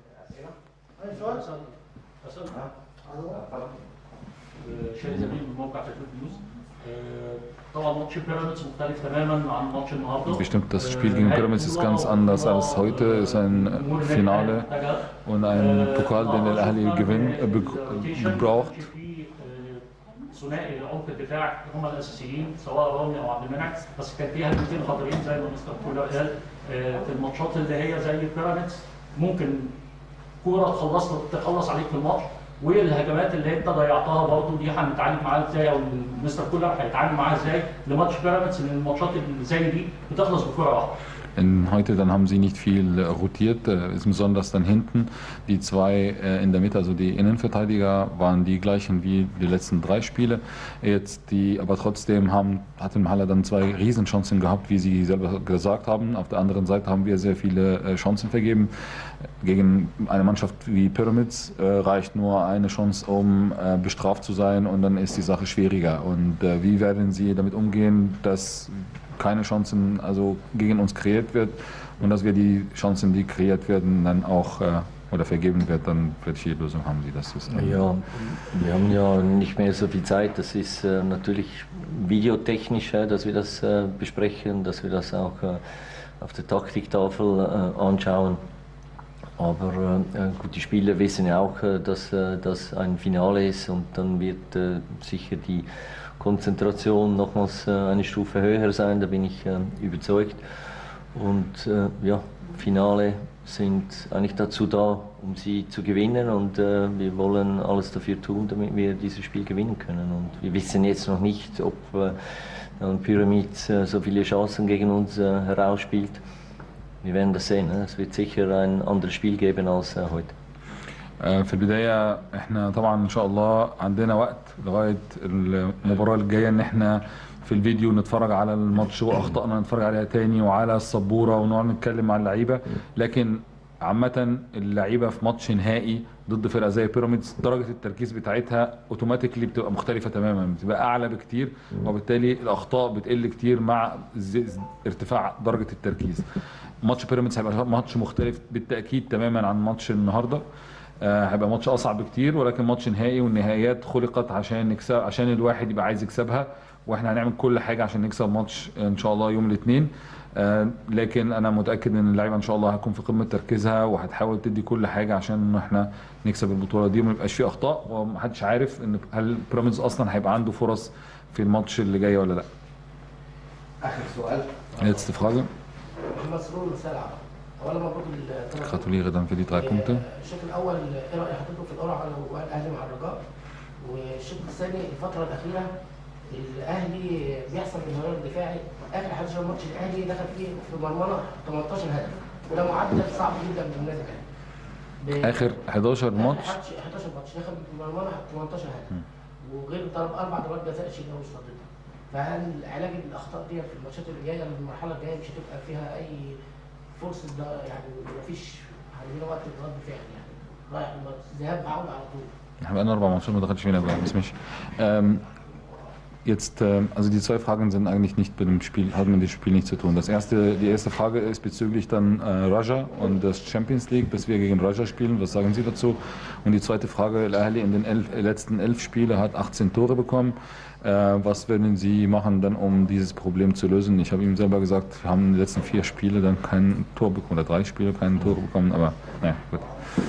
شادي زميل من موقع تكليف نيوز آه، طبعا ماتش بيراميدز مختلف تماما عن ماتش النهارده Bestimmt, das Spiel gegen Pyramids ist ganz anders als heute. Es ist ein Finale und ein Pokal, den der Ahli gewinn, äh, be- gebraucht. في ثنائي عمق الدفاع هم الاساسيين سواء رامي او عبد المنعم بس كان فيها هجمتين خطيرين زي ما مستر كولر قال آه، في الماتشات اللي هي زي بيراميدز ممكن كوره تخلص تخلص عليك في الماتش والهجمات اللي انت ضيعتها برضه دي هنتعامل معاها ازاي او مستر كولر هيتعامل معاها ازاي لماتش بيراميدز لان الماتشات اللي زي دي بتخلص بكوره واحده In heute dann haben sie nicht viel äh, rotiert, äh, ist besonders dann hinten. Die zwei äh, in der Mitte, also die Innenverteidiger, waren die gleichen wie die letzten drei Spiele. Jetzt die, aber trotzdem haben, hat im Halle dann zwei Riesenchancen gehabt, wie sie selber gesagt haben. Auf der anderen Seite haben wir sehr viele äh, Chancen vergeben. Gegen eine Mannschaft wie Pyramids äh, reicht nur eine Chance, um äh, bestraft zu sein und dann ist die Sache schwieriger. Und äh, wie werden sie damit umgehen, dass keine Chancen also gegen uns kreiert wird und dass wir die Chancen, die kreiert werden, dann auch äh, oder vergeben wird, dann welche Lösung haben Sie? Das ist dann Ja, wir haben ja nicht mehr so viel Zeit. Das ist äh, natürlich videotechnisch, äh, dass wir das äh, besprechen, dass wir das auch äh, auf der Taktiktafel äh, anschauen. Aber äh, äh, gut, die Spieler wissen ja auch, äh, dass äh, das ein Finale ist und dann wird äh, sicher die Konzentration nochmals äh, eine Stufe höher sein, da bin ich äh, überzeugt. Und äh, ja, Finale sind eigentlich dazu da, um sie zu gewinnen und äh, wir wollen alles dafür tun, damit wir dieses Spiel gewinnen können. Und wir wissen jetzt noch nicht, ob äh, dann Pyramid äh, so viele Chancen gegen uns äh, herausspielt. wir werden das sehen. ne? Es wird sicher ein anderes Spiel geben als äh, heute. آه، في البداية احنا طبعا ان شاء الله عندنا وقت لغاية المباراة الجاية ان احنا في الفيديو نتفرج على الماتش واخطائنا نتفرج عليها تاني وعلى السبورة ونقعد نتكلم مع اللعيبة لكن عامة اللعيبة في ماتش نهائي ضد فرقة زي بيراميدز درجة التركيز بتاعتها اوتوماتيكلي بتبقى مختلفة تماما بتبقى اعلى بكتير وبالتالي الاخطاء بتقل كتير مع ز- ارتفاع درجة التركيز ماتش بيراميدز هيبقى ماتش مختلف بالتأكيد تماما عن ماتش النهارده آه، هيبقى ماتش اصعب بكتير ولكن ماتش نهائي والنهائيات خلقت عشان نكسب عشان الواحد يبقى عايز يكسبها واحنا هنعمل كل حاجه عشان نكسب ماتش ان شاء الله يوم الاثنين لكن انا متاكد ان اللعيبه ان شاء الله هتكون في قمه تركيزها وهتحاول تدي كل حاجه عشان احنا نكسب البطوله دي وما يبقاش فيه اخطاء ومحدش عارف ان هل بيراميدز اصلا هيبقى عنده فرص في الماتش اللي جاي ولا لا اخر سؤال Letzte Frage. محمد سرور مساء العرب اولا مبروك الثلاث Gratuliere dann für die drei Punkte. الشوط الاول ايه راي حضرتك في القرعه والاهلي مع الرجاء والشوط الثاني الفتره الاخيره الاهلي بيحصل انهيار دفاعي اخر 11 ماتش الاهلي دخل فيه في مرمى 18 هدف وده معدل صعب جدا بالنادي الاهلي ب- اخر 11 ماتش 11 ماتش دخل في مرمى 18 هدف وغير ضرب اربع ضربات جزاء شبه مستطيله فهل علاج الاخطاء دي في الماتشات اللي جايه المرحله الجايه مش هتبقى فيها اي فرصه ده يعني مفيش عندنا وقت رد فعل يعني رايح ذهاب عوده على طول احنا بقالنا اربع ماتشات ما دخلش فينا جوان بس ماشي ähm, Jetzt, ähm, also die zwei Fragen sind eigentlich nicht mit dem Spiel, haben mit dem Spiel nichts zu tun. Das erste, die erste Frage ist bezüglich dann äh, Raja und das Champions League, dass wir gegen Raja spielen. Was sagen Sie dazu? Und die zweite Frage, El Ahly in den elf, äh, letzten elf Spielen hat 18 Tore bekommen. Äh, was werden Sie machen dann, um dieses Problem zu lösen? Ich habe ihm selber gesagt, wir haben in den letzten vier Spiele dann kein Tor bekommen, oder drei Spiele kein Tor bekommen, aber naja, gut.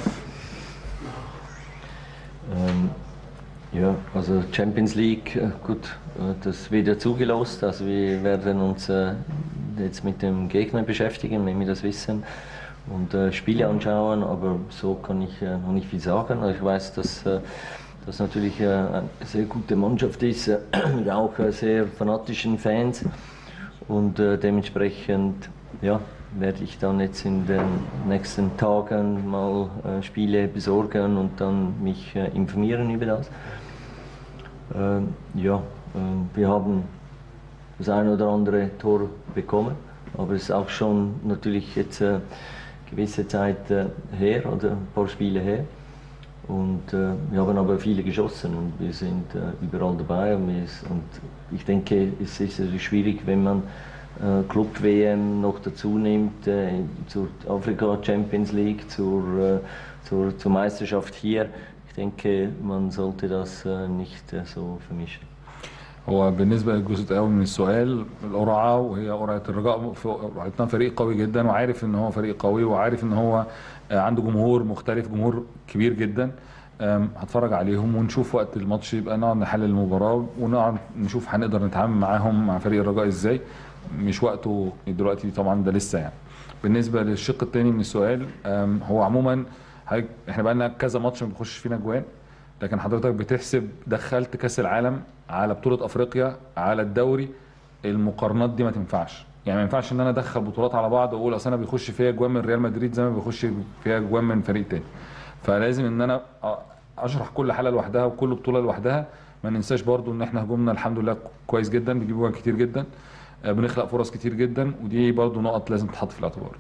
Ähm, ja, also Champions League, äh, gut, äh, das wird ja zugelost. Also wir werden uns äh, jetzt mit dem Gegner beschäftigen, wenn wir das wissen, und äh, Spiele anschauen. Aber so kann ich äh, noch nicht viel sagen. Also ich weiß, dass äh, das natürlich äh, eine sehr gute Mannschaft ist, äh, mit auch äh, sehr fanatischen Fans. Und äh, dementsprechend ja, werde ich dann jetzt in den nächsten Tagen mal äh, Spiele besorgen und dann mich äh, informieren über das. Ähm, ja, ähm, wir haben das eine oder andere Tor bekommen, aber es ist auch schon natürlich jetzt äh, gewisse Zeit äh, her oder ein paar Spiele her. Und äh, wir haben aber viele geschossen und wir sind äh, überall dabei. Und, wir ist, und ich denke, es ist also schwierig, wenn man äh, Club-WM noch dazu nimmt, äh, zur Afrika Champions League, zur, äh, zur, zur Meisterschaft hier. Ich denke, man sollte das äh, nicht äh, so vermischen. هو بالنسبه للجزء الاول من السؤال القرعه وهي قرعه الرجاء ف- قرعتنا فريق قوي جدا وعارف ان هو فريق قوي وعارف ان هو آه، عنده جمهور مختلف جمهور كبير جدا آم، هتفرج عليهم ونشوف وقت الماتش يبقى نقعد نحلل المباراه ونقعد نشوف هنقدر نتعامل معاهم مع فريق الرجاء ازاي مش وقته دلوقتي طبعا ده لسه يعني بالنسبه للشق الثاني من السؤال آم، هو عموما حضرتك- احنا بقى لنا كذا ماتش ما بيخش فينا جوان لكن حضرتك بتحسب دخلت كاس العالم على بطوله افريقيا على الدوري المقارنات دي ما تنفعش يعني ما ينفعش ان انا ادخل بطولات على بعض واقول اصل انا بيخش فيها جوان من ريال مدريد زي ما بيخش فيها جوان من فريق تاني فلازم ان انا أ- اشرح كل حاله لوحدها وكل بطوله لوحدها ما ننساش برضو ان احنا هجومنا الحمد لله كويس جدا بيجيب جوان كتير جدا آه، بنخلق فرص كتير جدا ودي برضو نقط لازم تتحط في الاعتبار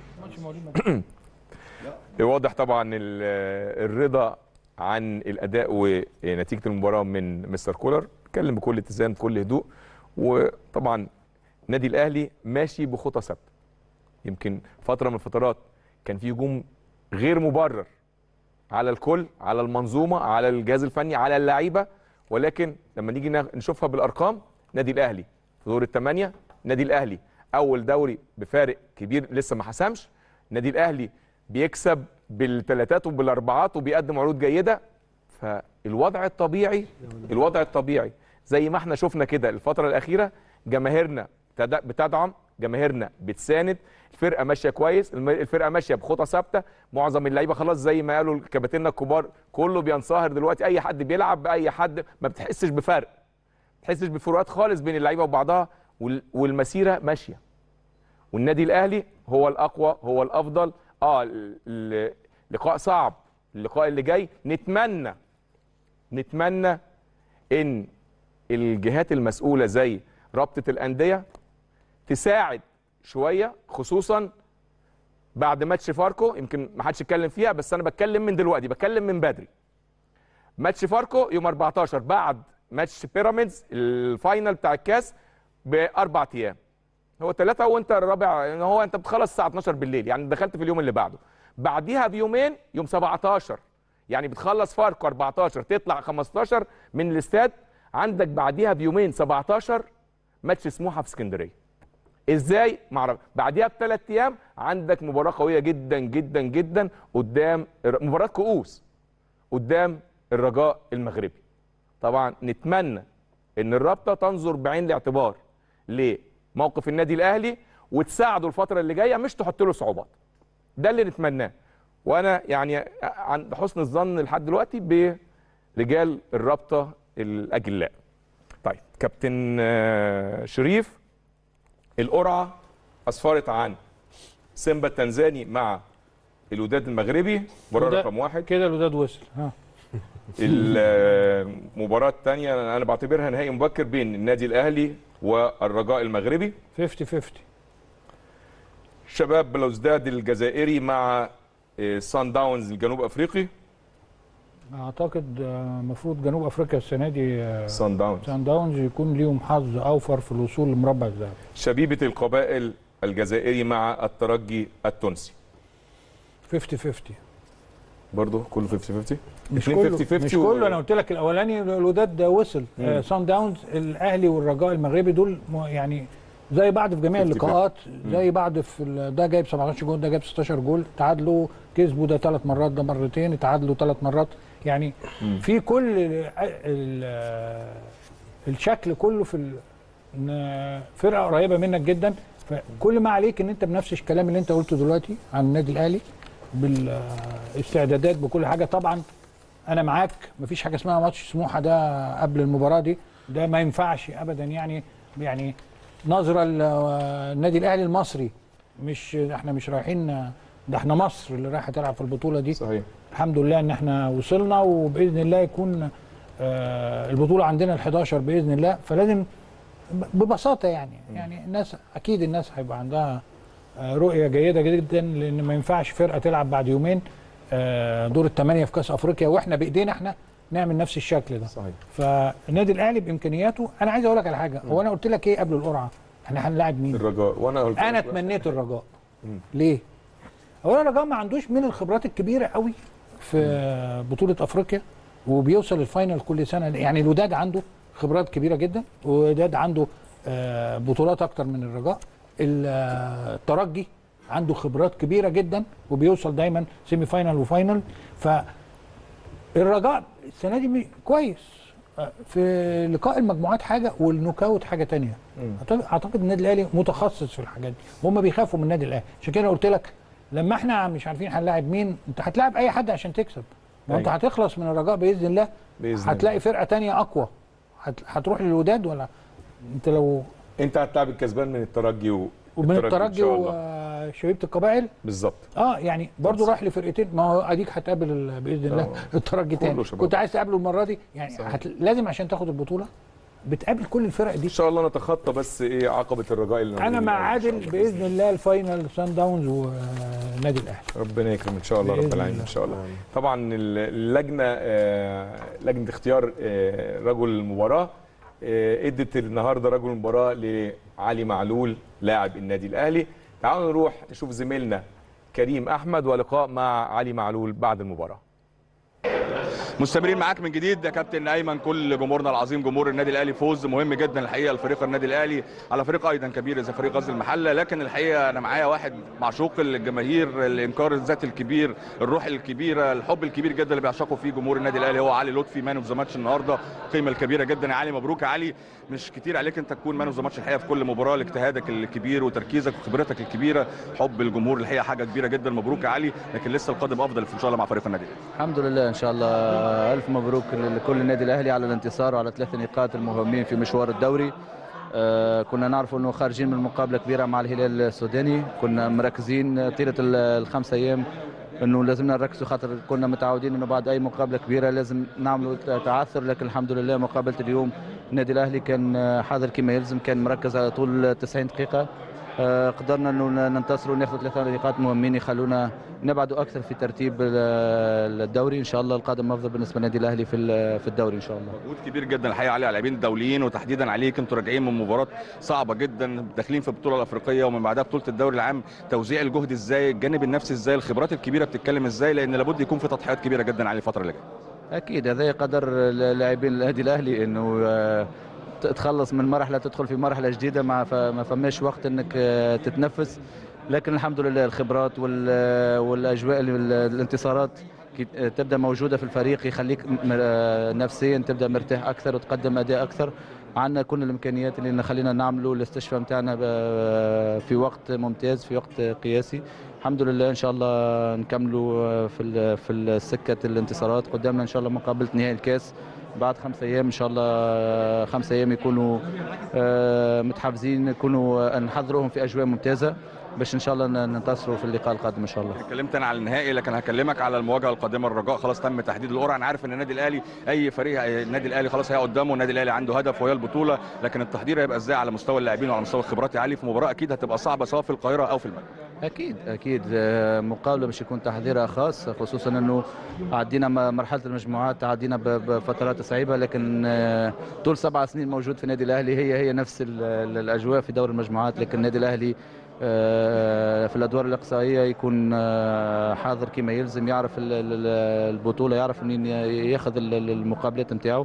واضح طبعا ال- الرضا عن الاداء ونتيجه المباراه من مستر كولر اتكلم بكل اتزان بكل هدوء وطبعا النادي الاهلي ماشي بخطى ثابته يمكن فتره من الفترات كان في هجوم غير مبرر على الكل على المنظومه على الجهاز الفني على اللعيبه ولكن لما نيجي نا- نشوفها بالارقام نادي الاهلي في دور الثمانيه نادي الاهلي اول دوري بفارق كبير لسه ما حسمش نادي الاهلي بيكسب بالثلاثات وبالاربعات وبيقدم عروض جيده فالوضع الطبيعي الوضع الطبيعي زي ما احنا شفنا كده الفتره الاخيره جماهيرنا تد- بتدعم جماهيرنا بتساند الفرقه ماشيه كويس الم- الفرقه ماشيه بخطى ثابته معظم اللعيبه خلاص زي ما قالوا الكباتنه الكبار كله بينصهر دلوقتي اي حد بيلعب باي حد ما بتحسش بفرق ما بتحسش بفروقات خالص بين اللعيبه وبعضها وال- والمسيره ماشيه والنادي الاهلي هو الاقوى هو الافضل اه ال- ال- لقاء صعب اللقاء اللي جاي نتمنى نتمنى ان الجهات المسؤوله زي رابطه الانديه تساعد شويه خصوصا بعد ماتش فاركو يمكن ما حدش اتكلم فيها بس انا بتكلم من دلوقتي بتكلم من بدري ماتش فاركو يوم 14 بعد ماتش بيراميدز الفاينل بتاع الكاس باربع ايام هو ثلاثة وانت الرابع يعني هو انت بتخلص الساعة 12 بالليل يعني دخلت في اليوم اللي بعده بعديها بيومين يوم 17 يعني بتخلص فاركو 14 تطلع 15 من الاستاد عندك بعديها بيومين 17 ماتش سموحة في اسكندرية ازاي معرفش بعديها بثلاث ايام عندك مباراة قوية جدا جدا جدا قدام مباراة كؤوس قدام الرجاء المغربي طبعا نتمنى ان الرابطه تنظر بعين الاعتبار لموقف النادي الاهلي وتساعده الفتره اللي جايه مش تحط له صعوبات ده اللي نتمناه وانا يعني عند حسن الظن لحد دلوقتي برجال الرابطه الاجلاء طيب كابتن آه، شريف القرعه اسفرت عن سيمبا التنزاني مع الوداد المغربي مباراه الوداد- رقم واحد كده الوداد وصل ها المباراة الثانية أنا بعتبرها نهائي مبكر بين النادي الأهلي والرجاء المغربي 50 50 شباب بلوزداد الجزائري مع آه، سان داونز الجنوب أفريقي اعتقد المفروض جنوب افريقيا السنه دي آه، سان داونز سان داونز يكون ليهم حظ اوفر في الوصول لمربع الذهب شبيبة القبائل الجزائري مع الترجي التونسي 50 50 برضه كله 50 50 مش اتنين كله 50 مش و- كله انا قلت لك الاولاني الوداد ده وصل آه سان داونز الاهلي والرجاء المغربي دول م- يعني زي بعض في جميع 50 اللقاءات زي بعض في ال- ده جايب 17 جول ده جايب 16 جول تعادلوا كسبوا ده ثلاث مرات ده مرتين اتعادلوا ثلاث مرات يعني في كل ال- ال- الشكل كله في ال- إن فرقه قريبه منك جدا فكل ما عليك ان انت بنفس الكلام اللي انت قلته دلوقتي عن النادي الاهلي بالاستعدادات بكل حاجه طبعا انا معاك مفيش حاجه اسمها ماتش سموحه ده قبل المباراه دي ده ما ينفعش ابدا يعني يعني نظره للنادي الاهلي المصري مش احنا مش رايحين ده احنا مصر اللي رايحه تلعب في البطوله دي صحيح الحمد لله ان احنا وصلنا وباذن الله يكون آه، البطوله عندنا ال 11 باذن الله فلازم ببساطه يعني يعني الناس اكيد الناس هيبقى عندها آه، رؤيه جيده جدا لان ما ينفعش فرقه تلعب بعد يومين آه، دور الثمانيه في كاس افريقيا واحنا بايدينا احنا نعمل نفس الشكل ده صحيح فالنادي الاهلي بامكانياته انا عايز اقول لك على حاجه هو انا قلت لك ايه قبل القرعه احنا هنلاعب مين الرجاء وأنا قلت انا لك بقى. تمنيت الرجاء ليه اولا الرجاء ما عندوش من الخبرات الكبيره قوي في بطوله افريقيا وبيوصل الفاينل كل سنه يعني الوداد عنده خبرات كبيره جدا والوداد عنده آه، بطولات اكتر من الرجاء ال- آه، الترجي عنده خبرات كبيره جدا وبيوصل دايما سيمي فاينل وفاينل فالرجاء السنه دي مي- كويس آه، في لقاء المجموعات حاجه والنوك اوت حاجه تانية أعتقد- اعتقد النادي الاهلي متخصص في الحاجات دي هم بيخافوا من النادي الاهلي عشان كده قلت لك لما احنا مش عارفين هنلاعب مين انت هتلاعب اي حد عشان تكسب ما انت أيوة. هتخلص من الرجاء باذن الله بإذن هتلاقي فرقه تانية اقوى هت- هتروح للوداد ولا انت لو أنت هتلعب الكسبان من الترجي و... ومن إن الترجي شاء الله. وشبيبه القبائل بالظبط اه يعني برضو راح لفرقتين ما هو اديك هتقابل ال- باذن الله آه. الترجي كله تاني شباب. كنت عايز تقابله المره دي يعني صحيح. هت... لازم عشان تاخد البطوله بتقابل كل الفرق دي ان شاء الله نتخطى بس ايه عقبه الرجاء اللي انا موجودين مع الأول إن شاء عادل الله باذن الله الفاينل سان داونز والنادي الاهلي ربنا يكرم ان شاء الله بإذن رب العالمين الله. ان شاء الله طبعا اللجنه آه، لجنه اختيار آه، رجل المباراه آه، ادت النهارده رجل المباراه لعلي معلول لاعب النادي الاهلي تعالوا نروح نشوف زميلنا كريم احمد ولقاء مع علي معلول بعد المباراه مستمرين معاك من جديد يا كابتن ايمن كل جمهورنا العظيم جمهور النادي الاهلي فوز مهم جدا الحقيقه لفريق النادي الاهلي على فريق ايضا كبير زي فريق غزل المحله لكن الحقيقه انا معايا واحد معشوق الجماهير الانكار الذاتي الكبير الروح الكبيره الحب الكبير جدا اللي بيعشقه فيه جمهور النادي الاهلي هو علي لطفي مان اوف ذا ماتش النهارده القيمه الكبيره جدا يا علي مبروك يا علي مش كتير عليك انت تكون مان اوف ذا ماتش الحقيقه في كل مباراه لاجتهادك الكبير وتركيزك وخبرتك الكبيره حب الجمهور الحقيقه حاجه كبيره جدا مبروك يا علي لكن لسه القادم افضل ان شاء الله مع فريق النادي الأهلي. الحمد لله ان شاء الله الف مبروك لكل النادي الاهلي على الانتصار وعلى ثلاث نقاط المهمين في مشوار الدوري آه، كنا نعرف انه خارجين من مقابله كبيره مع الهلال السوداني كنا مركزين طيله ال- الخمس ايام انه لازمنا نركزوا خاطر كنا متعودين انه بعد اي مقابله كبيره لازم نعملوا تعثر لكن الحمد لله مقابله اليوم النادي الاهلي كان آه، حاضر كما يلزم كان مركز على طول 90 دقيقه آه، قدرنا انه ننتصر وناخذ ثلاثة نقاط مهمين يخلونا نبعدوا اكثر في ترتيب ال- الدوري ان شاء الله القادم افضل بالنسبه للنادي الاهلي في ال- في الدوري ان شاء الله مجهود كبير جدا الحقيقه عليه على اللاعبين الدوليين وتحديدا عليك انتوا راجعين من مباراه صعبه جدا داخلين في البطوله الافريقيه ومن بعدها بطوله الدوري العام توزيع الجهد ازاي الجانب النفسي ازاي الخبرات الكبيره بتتكلم ازاي لان لابد يكون في تضحيات كبيره جدا على الفتره اللي جايه اكيد هذا قدر لاعبين النادي الاهلي انه آه، ت- تخلص من مرحله تدخل في مرحله جديده ما ف- ما فماش وقت انك آه، تتنفس لكن الحمد لله الخبرات وال- والاجواء ال- الانتصارات كي- آه، تبدا موجوده في الفريق يخليك م- آه، نفسيا تبدا مرتاح اكثر وتقدم اداء اكثر عندنا كل الامكانيات اللي نخلينا نعملوا الاستشفاء نتاعنا ب- في وقت ممتاز في وقت قياسي الحمد لله ان شاء الله نكملوا في ال- في السكه الانتصارات قدامنا ان شاء الله مقابله نهائي الكاس بعد خمسة ايام ان شاء الله خمسة ايام يكونوا آه، متحفزين يكونوا نحضروهم في اجواء ممتازه باش ان شاء الله ننتصروا في اللقاء القادم ان شاء الله اتكلمت انا على النهائي لكن هكلمك على المواجهه القادمه الرجاء خلاص تم تحديد القرعه انا عارف ان النادي الاهلي اي فريق النادي الاهلي خلاص هي قدامه النادي الاهلي عنده هدف وهي البطوله لكن التحضير هيبقى ازاي على مستوى اللاعبين وعلى مستوى الخبرات يا علي في مباراه اكيد هتبقى صعبه سواء في القاهره او في المغرب اكيد اكيد آه، مقابله مش يكون تحضيرها خاص خصوصا انه عدينا م- مرحله المجموعات عدينا ب- بفترات صعيبه لكن آه، طول سبع سنين موجود في النادي الاهلي هي هي نفس ال- ال- الاجواء في دور المجموعات لكن النادي الاهلي آه، في الادوار الاقصائيه يكون آه، حاضر كما يلزم يعرف ال- ال- البطوله يعرف منين ي- ياخذ ال- ال- المقابلات نتاعو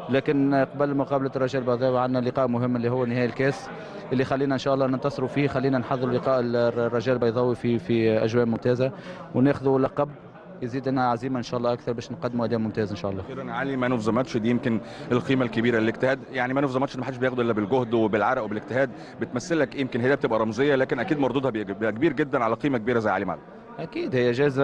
لكن قبل مقابله الرجاء البيضاوي عندنا لقاء مهم اللي هو نهائي الكاس اللي خلينا ان شاء الله ننتصروا فيه خلينا نحضر لقاء الرجاء البيضاوي في في اجواء ممتازه وناخذوا لقب يزيد لنا عزيمه ان شاء الله اكثر باش نقدموا اداء ممتاز ان شاء الله اخيرا يا علي مان اوف ذا ماتش دي يمكن القيمه الكبيره الاجتهاد يعني مان اوف ذا ماتش ما حدش بياخده الا بالجهد وبالعرق وبالاجتهاد بتمثل لك يمكن هي بتبقى رمزيه لكن اكيد مردودها بيبقى كبير جدا على قيمه كبيره زي علي معلول اكيد هي جائزه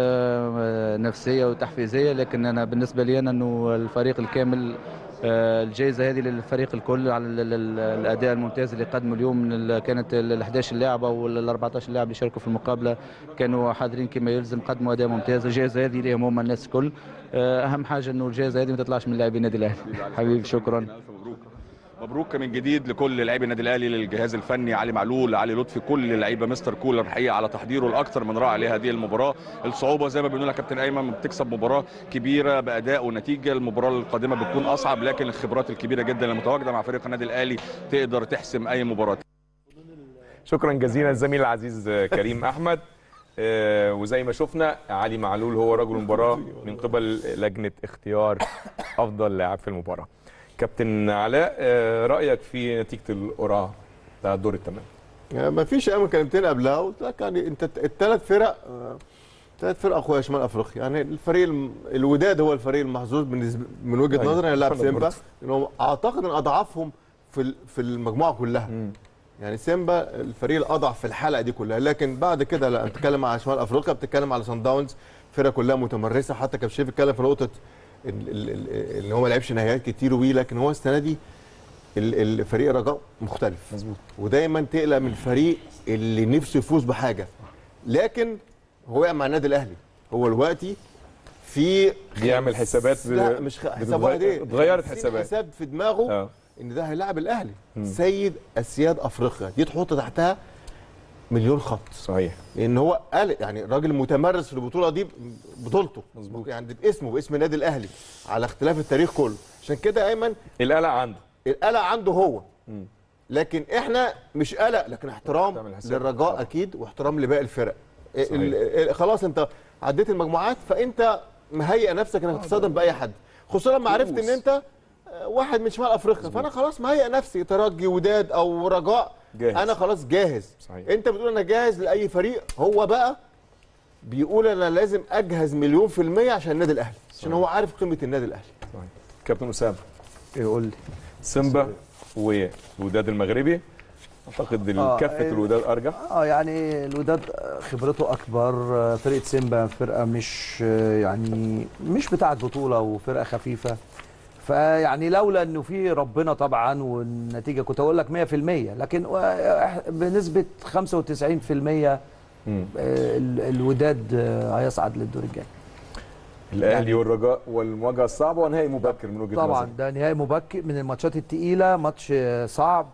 نفسيه وتحفيزيه لكن انا بالنسبه لي انا انه الفريق الكامل آه، الجائزه هذه للفريق الكل على ال- ال- الاداء الممتاز اللي قدمه اليوم من ال- كانت ال 11 لاعب او ال 14 لاعب اللي شاركوا في المقابله كانوا حاضرين كما يلزم قدموا اداء ممتاز الجائزه هذه ليهم هم الناس الكل آه، اهم حاجه انه الجائزه هذه ما تطلعش من لاعبين النادي الاهلي حبيبي شكرا مبروك من جديد لكل لاعبي النادي الاهلي للجهاز الفني علي معلول علي لطفي كل لعيبه مستر كولر الحقيقه على تحضيره الاكثر من رائع لهذه المباراه الصعوبه زي ما بنقول يا كابتن ايمن بتكسب مباراه كبيره باداء ونتيجه المباراه القادمه بتكون اصعب لكن الخبرات الكبيره جدا المتواجده مع فريق النادي الاهلي تقدر تحسم اي مباراه شكرا جزيلا الزميل العزيز كريم احمد آه، وزي ما شفنا علي معلول هو رجل المباراه من قبل لجنه اختيار افضل لاعب في المباراه كابتن علاء آه، رايك في نتيجه القرعه بتاع الدور الثمانيه يعني ما فيش ايام كلمتين قبلها قلت لك يعني انت الثلاث فرق ثلاث فرق اخويا شمال افريقيا يعني الفريق الم- الوداد هو الفريق المحظوظ بالنسبه من وجهه أيوة. نظري هيلاعب أنا سيمبا برضه. لانه اعتقد ان اضعافهم في ال- في المجموعه كلها يعني سيمبا الفريق الاضعف في الحلقه دي كلها لكن بعد كده لا انت بتتكلم على شمال افريقيا بتتكلم على سان داونز فرقه كلها متمرسه حتى كابشيف اتكلم في نقطه ال- ال- ال- ان هو ما لعبش نهائيات كتير وبيه لكن هو السنه دي ال- الفريق رجاء مختلف مظبوط ودايما تقلق من الفريق اللي نفسه يفوز بحاجه لكن هو وقع مع النادي الاهلي هو دلوقتي في بيعمل حسابات ب- لا مش خ- حساب بتتغير- واحد ايه اتغيرت 50 حسابات. حساب في دماغه اه ان ده هيلاعب الاهلي مم. سيد اسياد افريقيا دي تحط تحتها مليون خط صحيح لان هو قال يعني راجل متمرس في البطوله دي بطولته مظبوط. يعني دي باسمه باسم النادي الاهلي على اختلاف التاريخ كله عشان كده يا ايمن القلق عنده القلق عنده هو مم. لكن احنا مش قلق لكن احترام تعمل حساب. للرجاء طبعا. اكيد واحترام لباقي الفرق ال- صحيح. ال- خلاص انت عديت المجموعات فانت مهيئ نفسك انك تصادم باي حد خصوصا لما عرفت ان انت آه، واحد من شمال افريقيا فانا خلاص مهيئ نفسي ترجي وداد او رجاء جاهز. انا خلاص جاهز صحيح. انت بتقول انا جاهز لاي فريق هو بقى بيقول انا لازم اجهز مليون في المية عشان النادي الاهلي عشان هو عارف قيمه النادي الاهلي صحيح. كابتن اسامه يقول لي سيمبا والوداد المغربي اعتقد آه، كفه ال- الوداد ارجح اه يعني الوداد خبرته اكبر فرقه سيمبا فرقه مش يعني مش بتاعه بطوله وفرقه خفيفه فيعني لولا انه في ربنا طبعا والنتيجه كنت اقول لك 100% لكن و- بنسبه 95% مم. آه، ال- الوداد آه، هيصعد للدور الجاي الاهلي والرجاء والمواجهه الصعبه ونهائي مبكر من وجهه طبعا نظري ده نهائي مبكر من الماتشات التقيله ماتش آه، صعب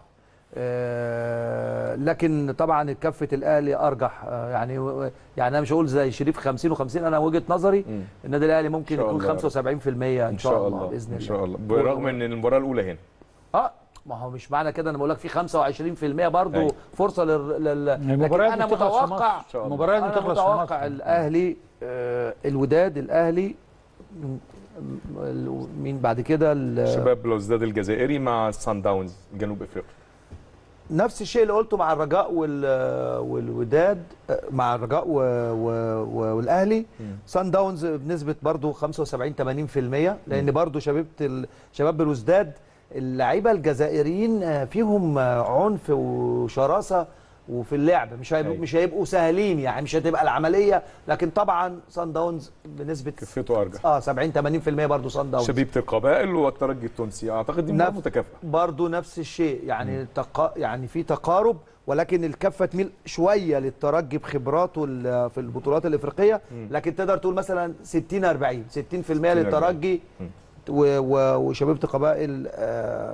آه، لكن طبعا كفه الاهلي ارجح آه، يعني يعني انا مش هقول زي شريف 50 و50 انا وجهه نظري مم. النادي الاهلي ممكن إن شاء يكون الله. 75% ان شاء الله باذن الله ان شاء الله برغم ان المباراه الاولى هنا اه ما هو مش معنى كده انا بقول لك في 25% برضه أيوة. فرصه لل, لل... لكن المباريات انا بتخلص في متوقع مصر. المباريات انا بتخلص في متوقع مصر. الاهلي آه الوداد الاهلي م- م- مين بعد كده ال- شباب بلوزداد الجزائري مع سان داونز جنوب افريقيا نفس الشيء اللي قلته مع الرجاء وال والوداد آه، مع الرجاء و... و... و... والاهلي سان داونز بنسبه برضو 75 80% لان برضو شباب ال... شباب الوزداد اللعيبه الجزائريين آه، فيهم آه، عنف وشراسه وفي اللعب مش هيبقوا أيوة. مش هيبقوا سهلين يعني مش هتبقى العمليه لكن طبعا سان داونز بنسبه كفته ارجح اه 70 80% برضو سان داونز شبيبه القبائل والترجي التونسي اعتقد دي مباراه نفس- متكافئه برضو نفس الشيء يعني تقا يعني في تقارب ولكن الكفه تميل شويه للترجي بخبراته ال- في البطولات الافريقيه لكن تقدر تقول مثلا 60 40 60% للترجي مم. و- و- وشبيبه القبائل آه،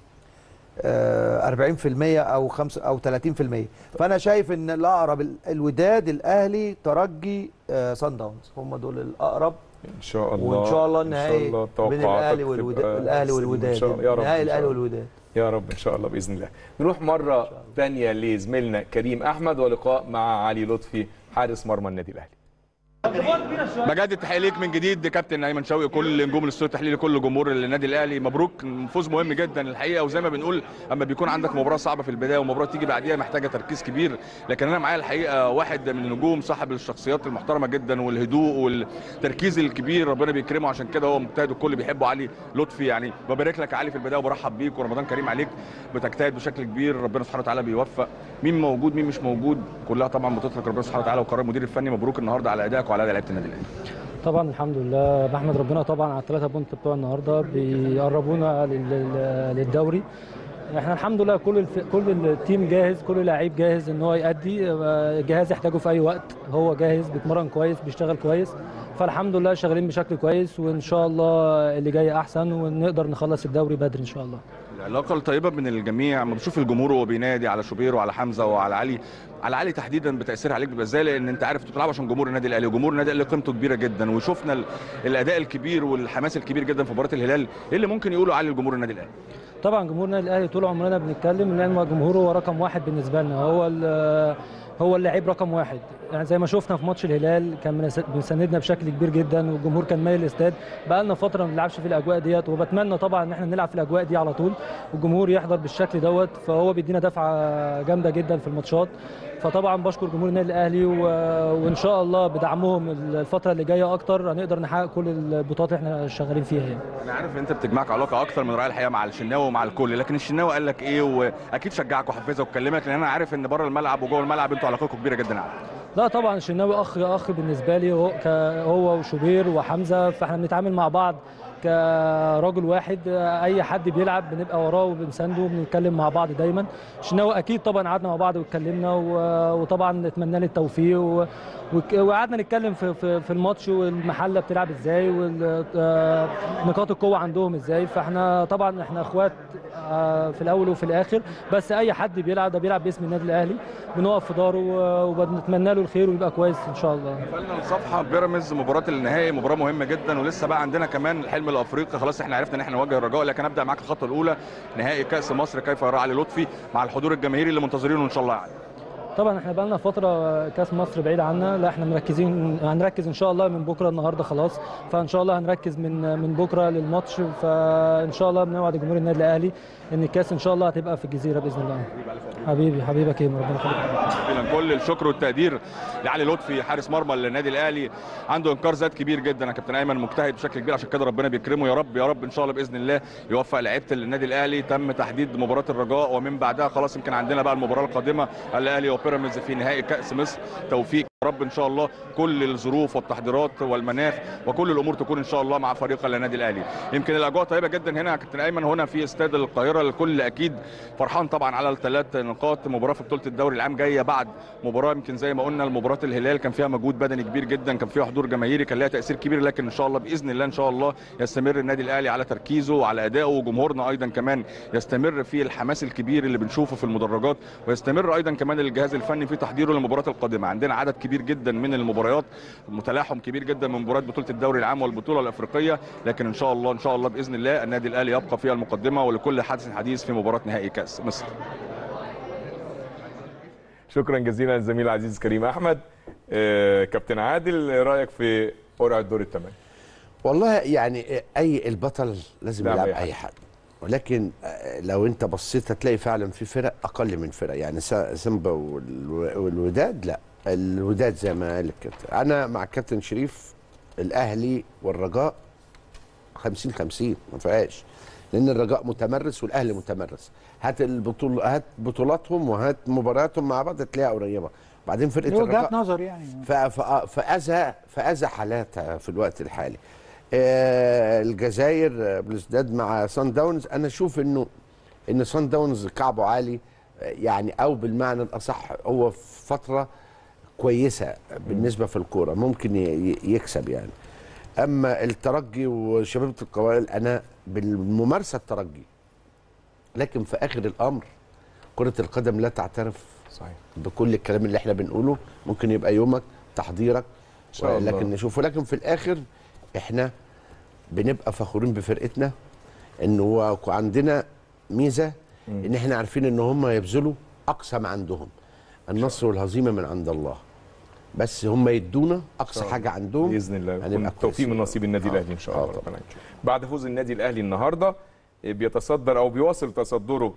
آه، 40% او 5 او 30% فانا شايف ان الاقرب ال- الوداد الاهلي ترجي آه، سان داونز هم دول الاقرب ان شاء الله وان شاء الله إن النهائي شاء الله بين توقعاتك الاهلي والوداد تبقى الاهلي سليمة والوداد إن شاء الله. يا رب نهائي إن شاء الاهلي الله. والوداد يا رب ان شاء الله باذن الله نروح مره ثانيه لزميلنا كريم احمد ولقاء مع علي لطفي حارس مرمى النادي الاهلي بجدد التحيه ليك من جديد كابتن ايمن شوقي كل نجوم الاستوديو التحليلي كل جمهور النادي الاهلي مبروك فوز مهم جدا الحقيقه وزي ما بنقول اما بيكون عندك مباراه صعبه في البدايه ومباراه تيجي بعديها محتاجه تركيز كبير لكن انا معايا الحقيقه واحد من النجوم صاحب الشخصيات المحترمه جدا والهدوء والتركيز الكبير ربنا بيكرمه عشان كده هو مجتهد والكل بيحبه علي لطفي يعني ببارك لك يا علي في البدايه وبرحب بيك ورمضان كريم عليك بتجتهد بشكل كبير ربنا سبحانه وتعالى بيوفق مين موجود مين مش موجود كلها طبعا بتترك ربنا سبحانه وتعالى وقرار المدير الفني مبروك النهارده على ادائك وعلى اداء لعيبه النادي الاهلي طبعا الحمد لله بحمد ربنا طبعا على الثلاثه بونت بتوع النهارده بيقربونا لل- للدوري احنا الحمد لله كل الف... كل التيم جاهز كل لعيب جاهز ان هو يأدي آه، الجهاز يحتاجه في اي وقت هو جاهز بيتمرن كويس بيشتغل كويس فالحمد لله شغالين بشكل كويس وان شاء الله اللي جاي احسن ونقدر نخلص الدوري بدري ان شاء الله العلاقه الطيبه بين الجميع لما بتشوف الجمهور وهو بينادي على شوبير وعلى حمزه وعلى علي على علي تحديدا بتاثير عليك بيبقى ازاي لان انت عارف انتوا بتلعبوا عشان جمهور النادي الاهلي وجمهور النادي الاهلي قيمته كبيره جدا وشفنا ال- الاداء الكبير والحماس الكبير جدا في مباراه الهلال ايه اللي ممكن يقولوا علي لجمهور النادي الاهلي طبعا جمهور النادي الاهلي طول عمرنا بنتكلم ان هو جمهوره هو رقم واحد بالنسبه لنا هو ال- هو اللاعب رقم واحد يعني زي ما شفنا في ماتش الهلال كان منس- بيساندنا بشكل كبير جدا والجمهور كان مايل الاستاد بقى لنا فتره ما بنلعبش في الاجواء ديت وبتمنى طبعا ان احنا نلعب في الاجواء دي على طول والجمهور يحضر بالشكل دوت فهو بيدينا دفعه جامده جدا في الماتشات فطبعا بشكر جمهور النادي الاهلي و... وان شاء الله بدعمهم الفتره اللي جايه اكتر هنقدر نحقق كل البطولات اللي احنا شغالين فيها يعني. انا عارف انت بتجمعك علاقه اكتر من راعي الحقيقه مع الشناوي ومع الكل لكن الشناوي قال لك ايه واكيد شجعك وحفزك وكلمك لان انا عارف ان بره الملعب وجوه الملعب انتوا علاقتكم كبيره جدا يعني. لا طبعا الشناوي اخ اخ بالنسبه لي هو ك- هو وشوبير وحمزه فاحنا بنتعامل مع بعض كراجل واحد اي حد بيلعب بنبقى وراه وبنسانده وبنتكلم مع بعض دايما الشناوي اكيد طبعا قعدنا مع بعض واتكلمنا و- وطبعا نتمنى له التوفيق و- وك- وقعدنا نتكلم في في, في الماتش والمحله بتلعب ازاي ونقاط القوه عندهم ازاي فاحنا طبعا احنا اخوات آه، في الاول وفي الاخر بس اي حد بيلعب ده بيلعب باسم النادي الاهلي بنقف في داره و- وبنتمنى له الخير ويبقى كويس ان شاء الله قفلنا الصفحه بيراميدز مباراه النهائي مباراه مهمه جدا ولسه بقى عندنا كمان الحلم الافريقي خلاص احنا عرفنا ان احنا نواجه الرجاء لكن ابدا معاك الخطوه الاولى نهائي كاس مصر كيف يرى علي لطفي مع الحضور الجماهيري اللي منتظرينه ان شاء الله يعني. طبعا احنا بقالنا فتره كاس مصر بعيد عنا لا احنا مركزين هنركز ان شاء الله من بكره النهارده خلاص فان شاء الله هنركز من من بكره للماتش فان شاء الله بنوعد جمهور النادي الاهلي ان الكاس ان شاء الله هتبقى في الجزيره باذن الله حبيبي حبيبك يا ربنا يخليك جزيلا كل الشكر والتقدير لعلي لطفي حارس مرمى للنادي الاهلي عنده انكار ذات كبير جدا يا كابتن ايمن مجتهد بشكل كبير عشان كده ربنا بيكرمه يا رب يا رب ان شاء الله باذن الله يوفق لعيبه النادي الاهلي تم تحديد مباراه الرجاء ومن بعدها خلاص يمكن عندنا بقى المباراه القادمه الاهلي وبيراميدز في نهائي كاس مصر توفيق رب ان شاء الله كل الظروف والتحضيرات والمناخ وكل الامور تكون ان شاء الله مع فريق النادي الاهلي يمكن الاجواء طيبه جدا هنا يا كابتن ايمن هنا في استاد القاهره الكل اكيد فرحان طبعا على الثلاث نقاط مباراه في بطوله الدوري العام جايه بعد مباراه يمكن زي ما قلنا مباراه الهلال كان فيها مجهود بدني كبير جدا كان فيها حضور جماهيري كان لها تاثير كبير لكن ان شاء الله باذن الله ان شاء الله يستمر النادي الاهلي على تركيزه وعلى ادائه وجمهورنا ايضا كمان يستمر في الحماس الكبير اللي بنشوفه في المدرجات ويستمر ايضا كمان الجهاز الفني في تحضيره للمباراه القادمه عندنا عدد كبير جدا من المباريات متلاحم كبير جدا من مباريات بطوله الدوري العام والبطوله الافريقيه لكن ان شاء الله ان شاء الله باذن الله النادي الاهلي يبقى فيها المقدمه ولكل حدث حديث في مباراه نهائي كاس مصر شكرا جزيلا للزميل العزيز كريم احمد آه، كابتن عادل إيه رايك في قرعه دور الثمانيه والله يعني اي البطل لازم لا يلعب بأي حد. اي حد ولكن آه، لو انت بصيت هتلاقي فعلا في فرق اقل من فرق يعني سا- سيمبا والو- والوداد لا الوداد زي ما قال الكابتن انا مع الكابتن شريف الاهلي والرجاء 50 50 ما فيهاش لان الرجاء متمرس والاهلي متمرس هات البطول هات بطولاتهم وهات مبارياتهم مع بعض تلاقيها قريبه بعدين فرقه دي وجهات الرجاء نظر يعني ف- ف- فأذى فأذى حالاتها في الوقت الحالي آه، الجزائر آه، بلوزداد مع سان داونز انا اشوف انه ان سان داونز كعبه عالي آه، يعني او بالمعنى الاصح هو في فتره كويسه بالنسبه في الكوره ممكن ي- ي- يكسب يعني اما الترجي وشباب القوائل انا بالممارسه الترجي لكن في اخر الامر كره القدم لا تعترف صحيح بكل الكلام اللي احنا بنقوله ممكن يبقى يومك تحضيرك شاء الله. لكن نشوفه لكن في الاخر احنا بنبقى فخورين بفرقتنا ان هو عندنا ميزه ان احنا عارفين ان هم يبذلوا اقصى ما عندهم النصر والهزيمه من عند الله بس هم يدونا اقصى حاجه عندهم باذن الله يكون هنبقى توفيق من نصيب النادي الاهلي ان شاء الله ربنا يكرمك. بعد فوز النادي الاهلي النهارده بيتصدر او بيواصل تصدره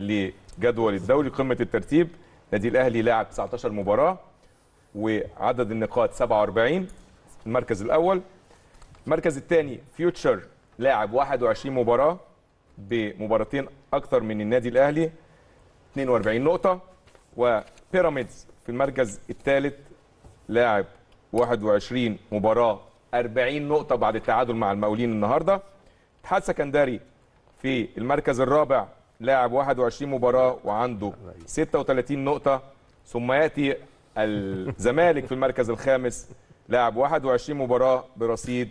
لجدول الدوري قمه الترتيب النادي الاهلي لاعب 19 مباراه وعدد النقاط 47 في المركز الاول المركز الثاني فيوتشر لاعب 21 مباراه بمباراتين اكثر من النادي الاهلي 42 نقطه وبيراميدز في المركز الثالث لاعب 21 مباراه 40 نقطه بعد التعادل مع المقاولين النهارده اتحاد سكندري في المركز الرابع لاعب 21 مباراه وعنده 36 نقطه ثم ياتي الزمالك في المركز الخامس لاعب 21 مباراه برصيد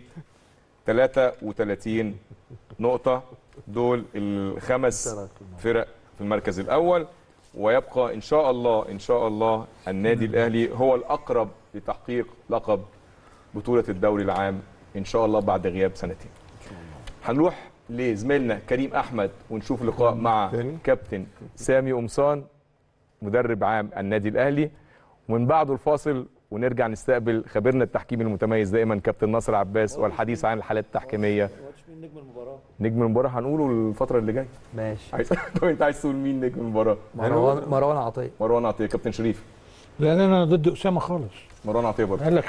33 نقطه دول الخمس فرق في المركز الاول ويبقى ان شاء الله ان شاء الله النادي الاهلي هو الاقرب لتحقيق لقب بطوله الدوري العام ان شاء الله بعد غياب سنتين هنروح لزميلنا كريم احمد ونشوف لقاء مع كابتن سامي قمصان مدرب عام النادي الاهلي ومن بعده الفاصل ونرجع نستقبل خبيرنا التحكيمي المتميز دائما كابتن ناصر عباس والحديث عن الحالات التحكيميه نجم المباراه نجم المباراه هنقوله الفتره اللي جايه ماشي عايز طب انت عايز تقول مين نجم المباراه مروان مروان عطيه مروان عطيه كابتن شريف لان انا ضد اسامه خالص مروان عطيه برضه قال لك 75%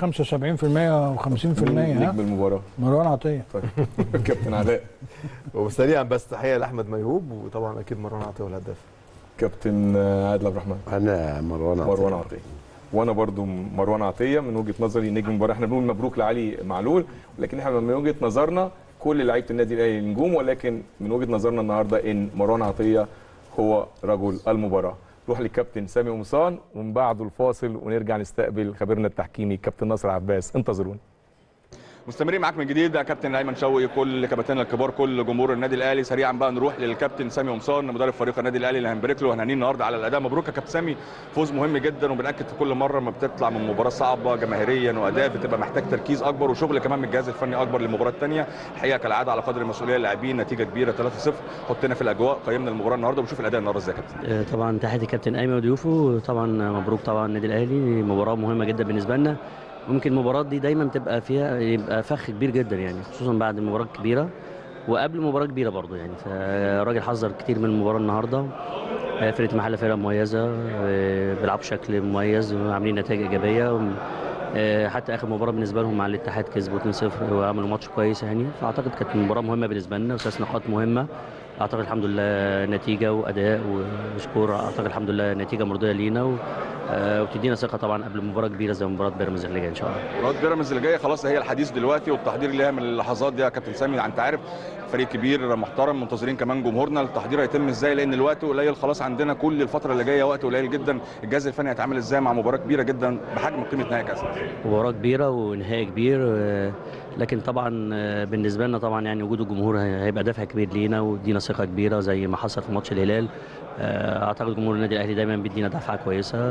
و50% مين ها نجم المباراه مروان عطيه طيب كابتن علاء وسريعا بس تحيه لاحمد ميهوب وطبعا اكيد مروان عطيه هو الهداف كابتن عادل عبد الرحمن انا مروان عطيه مروان عطيه وانا برضو مروان عطيه من وجهه نظري نجم المباراه احنا بنقول مبروك لعلي معلول ولكن احنا من وجهه نظرنا كل لعيبه النادي الاهلي نجوم ولكن من وجهه نظرنا النهارده ان مروان عطيه هو رجل المباراه نروح للكابتن سامي قمصان ومن بعده الفاصل ونرجع نستقبل خبيرنا التحكيمي كابتن ناصر عباس انتظرونا مستمرين معاك من جديد يا كابتن ايمن شوقي كل كباتننا الكبار كل جمهور النادي الاهلي سريعا بقى نروح للكابتن سامي قمصان مدرب فريق النادي الاهلي اللي هنبارك له وهنهنيه النهارده على الاداء مبروك يا كابتن سامي فوز مهم جدا وبناكد في كل مره ما بتطلع من مباراه صعبه جماهيريا واداء بتبقى محتاج تركيز اكبر وشغل كمان من الجهاز الفني اكبر للمباراه الثانيه الحقيقه كالعاده على قدر المسؤوليه اللاعبين نتيجه كبيره 3-0 حطينا في الاجواء قيمنا المباراه النهارده وبنشوف الاداء النهارده ازاي يا كابتن آه، طبعا تحياتي كابتن ايمن وضيوفه طبعا مبروك طبعا النادي الاهلي مباراه مهمه جدا بالنسبه لنا ممكن المباراه دي دايما بتبقى فيها يبقى فخ كبير جدا يعني خصوصا بعد مباراه كبيره وقبل مباراه كبيره برضو يعني فالراجل حذر كتير من المباراه النهارده آه، فرقه المحله فرقه مميزه آه، بيلعبوا بشكل مميز وعاملين نتائج ايجابيه آه، حتى اخر مباراه بالنسبه لهم مع الاتحاد كسبوا 2-0 وعملوا ماتش كويس يعني فاعتقد كانت مباراه مهمه بالنسبه لنا وثلاث نقاط مهمه اعتقد الحمد لله نتيجه واداء وسكور اعتقد الحمد لله نتيجه مرضيه لينا آه، وتدينا ثقه طبعا قبل مباراه كبيره زي مباراه بيراميدز اللي جايه ان شاء الله مباراه بيراميدز اللي جايه خلاص هي الحديث دلوقتي والتحضير ليها من اللحظات دي يا كابتن سامي انت عارف فريق كبير محترم منتظرين كمان جمهورنا التحضير هيتم ازاي لان الوقت قليل خلاص عندنا كل الفتره اللي جايه وقت قليل جدا الجهاز الفني هيتعامل ازاي مع مباراه كبيره جدا بحجم قيمه نهائي كاس مباراه كبيره ونهائي كبير آه، لكن طبعا آه، بالنسبه لنا طبعا يعني وجود الجمهور هي- هيبقى دافع كبير لينا ويدينا ثقه كبيره زي ما حصل في ماتش الهلال آه، اعتقد جمهور النادي الاهلي دايما بيدينا دفعه كويسه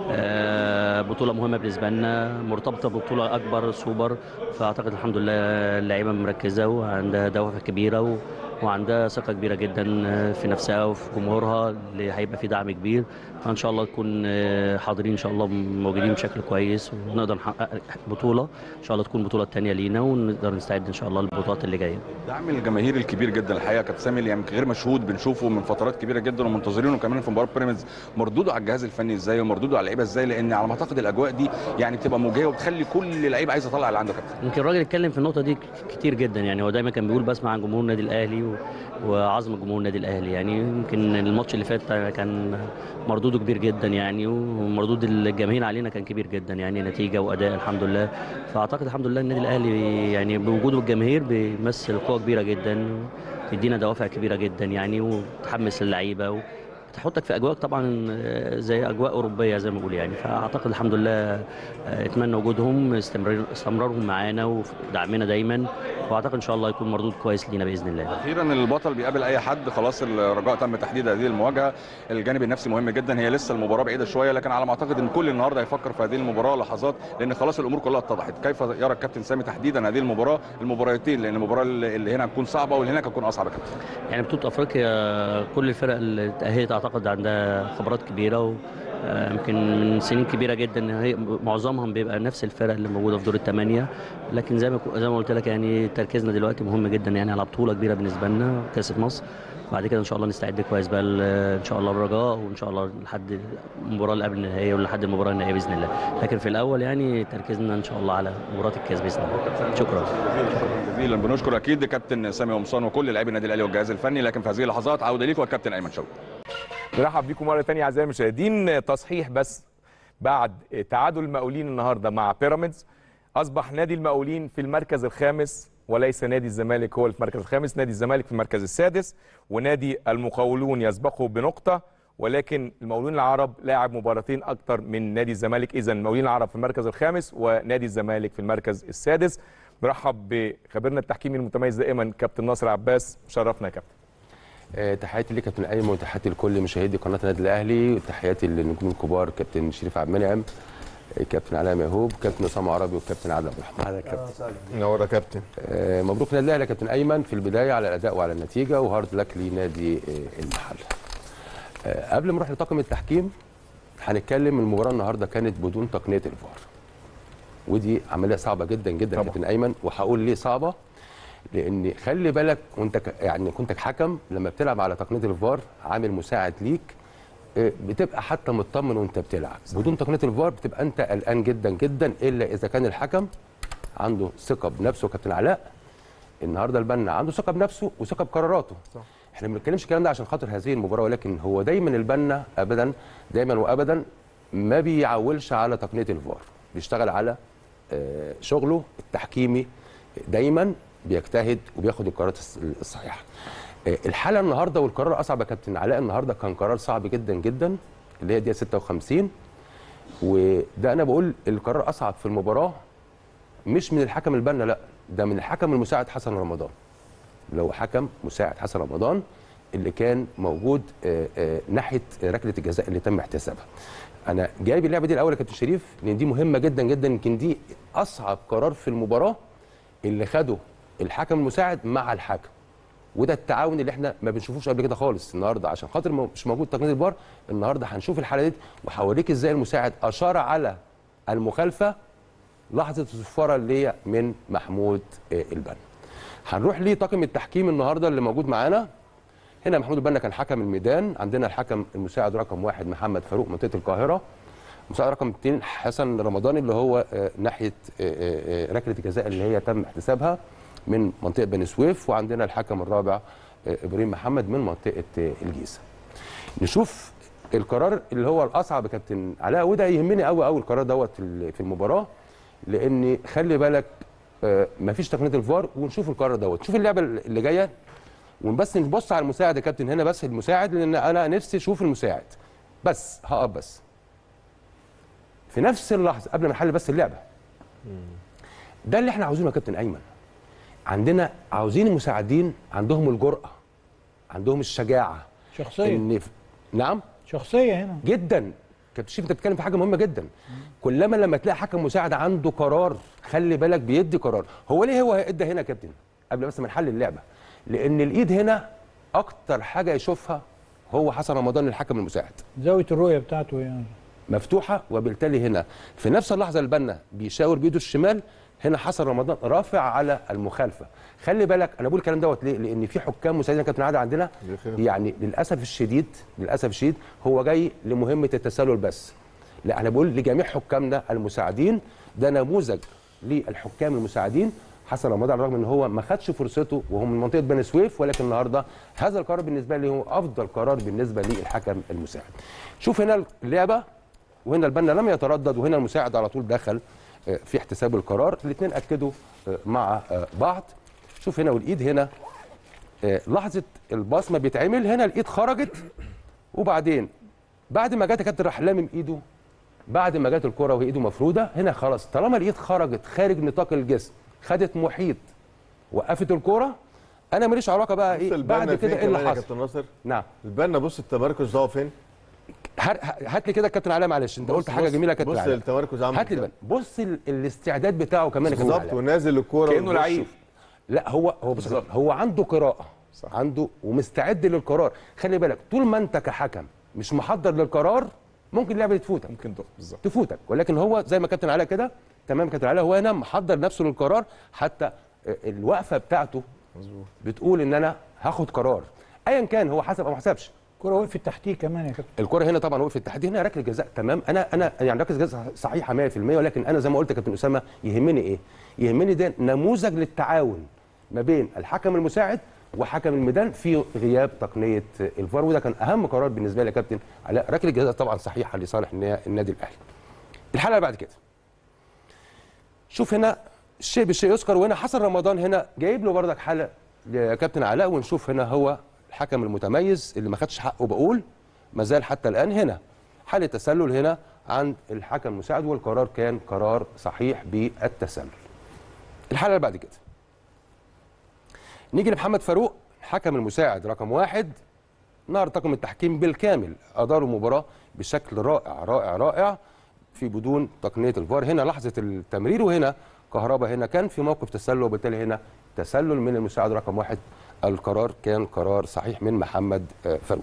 آه، بطوله مهمه بالنسبه لنا مرتبطه ببطوله اكبر سوبر فاعتقد الحمد لله اللعيبه مركزه وعندها دوافع كبيره و وعندها ثقه كبيره جدا في نفسها وفي جمهورها اللي هيبقى في دعم كبير فان شاء الله نكون آه، حاضرين ان شاء الله موجودين بشكل كويس ونقدر نحقق بطوله ان شاء الله تكون البطوله الثانيه لينا ونقدر نستعد ان شاء الله للبطولات اللي جايه دعم الجماهير الكبير جدا الحقيقه كابتن سامي اللي يعني غير مشهود بنشوفه من فترات كبيره جدا ومنتظرينه كمان في مباراه بيراميدز مردوده على الجهاز الفني ازاي ومردوده على اللعيبه ازاي لان على ما اعتقد الاجواء دي يعني بتبقى موجهه وبتخلي كل لعيب عايز يطلع اللي عنده يا كابتن يمكن الراجل اتكلم في النقطه دي كتير جدا يعني هو دايما كان بيقول بسمع عن جمهور النادي الاهلي و... وعظمه جمهور النادي الاهلي يعني يمكن الماتش اللي فات كان مردوده كبير جدا يعني ومردود الجماهير علينا كان كبير جدا يعني نتيجه واداء الحمد لله فاعتقد الحمد لله النادي الاهلي يعني بوجوده الجماهير بيمثل قوه كبيره جدا تدينا دوافع كبيره جدا يعني وتحمس اللعيبه و... تحطك في اجواء طبعا آه، زي اجواء اوروبيه زي ما بقول يعني فاعتقد الحمد لله آه، اتمنى وجودهم استمرار استمرارهم معانا ودعمنا دايما واعتقد ان شاء الله يكون مردود كويس لينا باذن الله اخيرا البطل بيقابل اي حد خلاص الرجاء تم تحديد هذه المواجهه الجانب النفسي مهم جدا هي لسه المباراه بعيده شويه لكن على ما اعتقد ان كل النهارده هيفكر في هذه المباراه لحظات لان خلاص الامور كلها اتضحت كيف يرى الكابتن سامي تحديدا هذه المباراه المباراتين لان المباراه اللي هنا هتكون صعبه واللي هناك هتكون اصعب يا كابتن يعني بطوله افريقيا كل الفرق اللي اتاهلت اعتقد عندها خبرات كبيره و آه، يمكن من سنين كبيره جدا هي معظمهم بيبقى نفس الفرق اللي موجوده في دور الثمانيه لكن زي ما زي ما قلت لك يعني تركيزنا دلوقتي مهم جدا يعني على بطوله كبيره بالنسبه لنا كاس مصر بعد كده ان شاء الله نستعد كويس بقى ل- ان شاء الله الرجاء وان شاء الله لحد المباراه اللي قبل النهائيه ولحد المباراه النهائيه باذن الله لكن في الاول يعني تركيزنا ان شاء الله على مباراه الكاس باذن الله شكرا جزيلا بنشكر اكيد كابتن سامي قمصان وكل لاعبي النادي الاهلي والجهاز الفني لكن في هذه اللحظات عوده ليكم الكابتن ايمن شوقي نرحب بيكم مره ثانيه اعزائي المشاهدين تصحيح بس بعد تعادل المقاولين النهارده مع بيراميدز اصبح نادي المقاولين في المركز الخامس وليس نادي الزمالك هو في المركز الخامس نادي الزمالك في المركز السادس ونادي المقاولون يسبقه بنقطه ولكن المقاولون العرب لاعب مباراتين اكتر من نادي الزمالك اذا المقاولين العرب في المركز الخامس ونادي الزمالك في المركز السادس نرحب بخبيرنا التحكيمي المتميز دائما كابتن ناصر عباس شرفنا يا كابتن آه، تحياتي ليك كابتن ايمن وتحياتي لكل مشاهدي قناه النادي الاهلي وتحياتي للنجوم الكبار كابتن شريف عبد المنعم آه، كابتن علاء ميهوب كابتن اسامه عربي والكابتن عادل عبد الرحمن هذا كابتن نور يا كابتن آه، مبروك للنادي الاهلي يا كابتن ايمن في البدايه على الاداء وعلى النتيجه وهارد لك لنادي آه، المحل آه، قبل ما نروح لطاقم التحكيم هنتكلم المباراه النهارده كانت بدون تقنيه الفار ودي عمليه صعبه جدا جدا يا كابتن ايمن وهقول ليه صعبه لان خلي بالك وانت ك- يعني كنت حكم لما بتلعب على تقنيه الفار عامل مساعد ليك آه، بتبقى حتى مطمن وانت بتلعب بدون تقنيه الفار بتبقى انت قلقان جدا جدا الا اذا كان الحكم عنده ثقه بنفسه كابتن علاء النهارده البنا عنده ثقه بنفسه وثقه بقراراته صح. احنا ما بنتكلمش الكلام ده عشان خاطر هذه المباراه ولكن هو دايما البنا ابدا دايما وابدا ما بيعولش على تقنيه الفار بيشتغل على آه، شغله التحكيمي دايما بيجتهد وبياخد القرارات الص- الصحيحه آه، الحاله النهارده والقرار الاصعب يا كابتن علاء النهارده كان قرار صعب جدا جدا اللي هي دقيقه 56 وده انا بقول القرار اصعب في المباراه مش من الحكم البنا لا ده من الحكم المساعد حسن رمضان لو حكم مساعد حسن رمضان اللي كان موجود آه، آه، ناحيه ركله الجزاء اللي تم احتسابها انا جايب اللعبه دي الاول يا كابتن شريف لان دي مهمه جدا جدا يمكن دي اصعب قرار في المباراه اللي خده الحكم المساعد مع الحكم وده التعاون اللي احنا ما بنشوفوش قبل كده خالص النهارده عشان خاطر مو- مش موجود تقنيه الفار النهارده هنشوف الحاله دي وهوريك ازاي المساعد اشار على المخالفه لحظه الصفاره اللي هي من محمود آه، البنا هنروح لطاقم التحكيم النهارده اللي موجود معانا هنا محمود البنا كان حكم الميدان عندنا الحكم المساعد رقم واحد محمد فاروق منطقه القاهره مساعد رقم اثنين حسن رمضان اللي هو آه، ناحيه آه، آه، آه، ركله الجزاء اللي هي تم احتسابها من منطقه بني سويف وعندنا الحكم الرابع آه، ابراهيم محمد من منطقه آه، الجيزه نشوف القرار اللي هو الاصعب يا كابتن علاء وده يهمني قوي قوي القرار دوت في ال- في المباراه لان خلي بالك آه، مفيش تقنيه الفار ونشوف القرار دوت شوف اللعبه اللي جايه وبس نبص على المساعد يا كابتن هنا بس المساعد لان انا نفسي اشوف المساعد بس هقف بس في نفس اللحظه قبل ما نحل بس اللعبه ده اللي احنا عاوزينه يا كابتن ايمن عندنا عاوزين المساعدين عندهم الجرأه عندهم الشجاعه شخصيه ان ف- نعم شخصيه هنا جدا كابتن شريف انت بتتكلم في حاجه مهمه جدا كلما لما تلاقي حكم مساعد عنده قرار خلي بالك بيدي قرار هو ليه هو ادى هنا يا كابتن قبل بس ما نحل اللعبه لان الايد هنا اكتر حاجه يشوفها هو حسن رمضان الحكم المساعد زاويه الرؤيه بتاعته يعني مفتوحه وبالتالي هنا في نفس اللحظه اللي البنا بيشاور بايده الشمال هنا حسن رمضان رافع على المخالفه خلي بالك انا بقول الكلام دوت ليه لان في حكام مساعدين يا كابتن عادل عندنا يعني للاسف الشديد للاسف الشديد هو جاي لمهمه التسلل بس لا انا بقول لجميع حكامنا المساعدين ده نموذج للحكام المساعدين حسن رمضان رغم ان هو ما خدش فرصته وهو من منطقه بني سويف ولكن النهارده هذا القرار بالنسبه لي هو افضل قرار بالنسبه للحكم المساعد شوف هنا اللعبه وهنا البنا لم يتردد وهنا المساعد على طول دخل آه، في احتساب القرار الاثنين اكدوا آه، مع آه، بعض شوف هنا والايد هنا آه، لحظه البصمه بيتعمل هنا الايد خرجت وبعدين بعد ما جت كابتن راح لامم ايده بعد ما جت الكره وهي ايده مفروده هنا خلاص طالما الايد خرجت خارج نطاق الجسم خدت محيط وقفت الكره انا ماليش علاقه بقى ايه بعد كده ايه اللي يا حصل كابتن ناصر نعم البنا بص التمركز ده فين هات هات لي كده الكابتن علاء معلش انت بص- قلت حاجه بص- جميله يا كابتن بص علاء التمركز عامل هات لي ازاي. البنا بص ال- الاستعداد بتاعه كمان يا كابتن بالظبط علاء. ونازل الكوره كانه وبوشه. لعيب لا هو هو بص هو عنده قراءه صح. عنده ومستعد للقرار خلي بالك طول ما انت كحكم مش محضر للقرار ممكن اللعبه دي تفوتك ممكن بالظبط تفوتك ولكن هو زي ما كابتن علاء كده تمام كابتن علاء هو هنا محضر نفسه للقرار حتى الوقفه بتاعته مظبوط بتقول ان انا هاخد قرار ايا كان هو حسب او ما حسبش الكره وقفت تحتيه كمان يا كابتن الكره هنا طبعا وقفت تحت هنا ركله جزاء تمام انا انا يعني ركله جزاء صحيحه 100% ولكن انا زي ما قلت يا كابتن اسامه يهمني ايه؟ يهمني ده نموذج للتعاون ما بين الحكم المساعد وحكم الميدان في غياب تقنيه الفار وده كان اهم قرار بالنسبه لي يا كابتن علاء ركله جزاء طبعا صحيحه لصالح النا- النادي الاهلي. الحلقه اللي بعد كده شوف هنا الشيء بالشيء يذكر وهنا حسن رمضان هنا جايب له بردك حاله يا كابتن علاء ونشوف هنا هو الحكم المتميز اللي ما خدش حقه بقول ما زال حتى الان هنا حاله تسلل هنا عند الحكم المساعد والقرار كان قرار صحيح بالتسلل. الحاله اللي بعد كده نيجي لمحمد فاروق الحكم المساعد رقم واحد نهار طاقم التحكيم بالكامل اداروا المباراه بشكل رائع رائع رائع في بدون تقنيه الفار هنا لحظه التمرير وهنا كهربا هنا كان في موقف تسلل وبالتالي هنا تسلل من المساعد رقم واحد القرار كان قرار صحيح من محمد آه، فاروق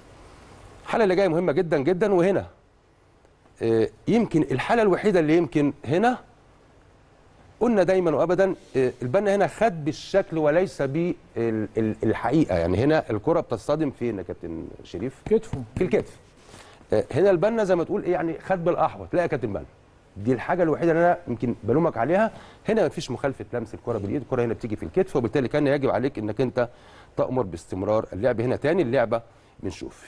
الحاله اللي جايه مهمه جدا جدا وهنا آه، يمكن الحاله الوحيده اللي يمكن هنا قلنا دايما وابدا آه، البنا هنا خد بالشكل وليس بالحقيقه يعني هنا الكره بتصطدم فين يا كابتن شريف كتفه في الكتف آه، هنا البنا زي ما تقول ايه يعني خد بالاحوط لا يا كابتن بنا دي الحاجه الوحيده اللي انا يمكن بلومك عليها هنا ما فيش مخالفه لمس الكره بالايد الكره هنا بتيجي في الكتف وبالتالي كان يجب عليك انك انت تامر باستمرار اللعب هنا تاني اللعبه بنشوف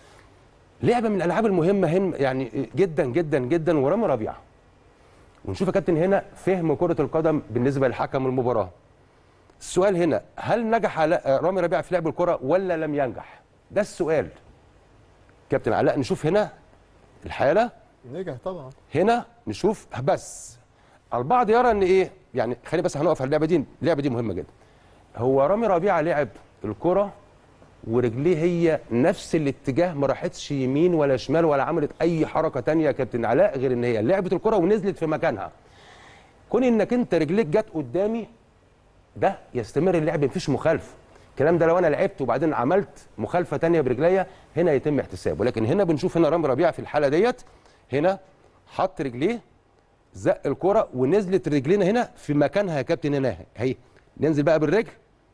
لعبه من الالعاب المهمه هن يعني جدا جدا جدا ورامي ربيعه ونشوف يا كابتن هنا فهم كره القدم بالنسبه لحكم المباراه السؤال هنا هل نجح علاء- رامي ربيعه في لعب الكره ولا لم ينجح ده السؤال كابتن علاء نشوف هنا الحاله نجح طبعا هنا نشوف بس البعض يرى ان ايه يعني خلينا بس هنقف على اللعبه دي اللعبه دي مهمه جدا هو رامي ربيعه لعب الكره ورجليه هي نفس الاتجاه ما راحتش يمين ولا شمال ولا عملت اي حركه تانية يا كابتن علاء غير ان هي لعبت الكره ونزلت في مكانها كون انك انت رجليك جت قدامي ده يستمر اللعب مفيش مخالفه الكلام ده لو انا لعبت وبعدين عملت مخالفه تانية برجليا هنا يتم احتساب ولكن هنا بنشوف هنا رامي ربيعه في الحاله ديت هنا حط رجليه زق الكره ونزلت رجلينا هنا في مكانها يا كابتن هنا اهي ننزل بقى بالرجل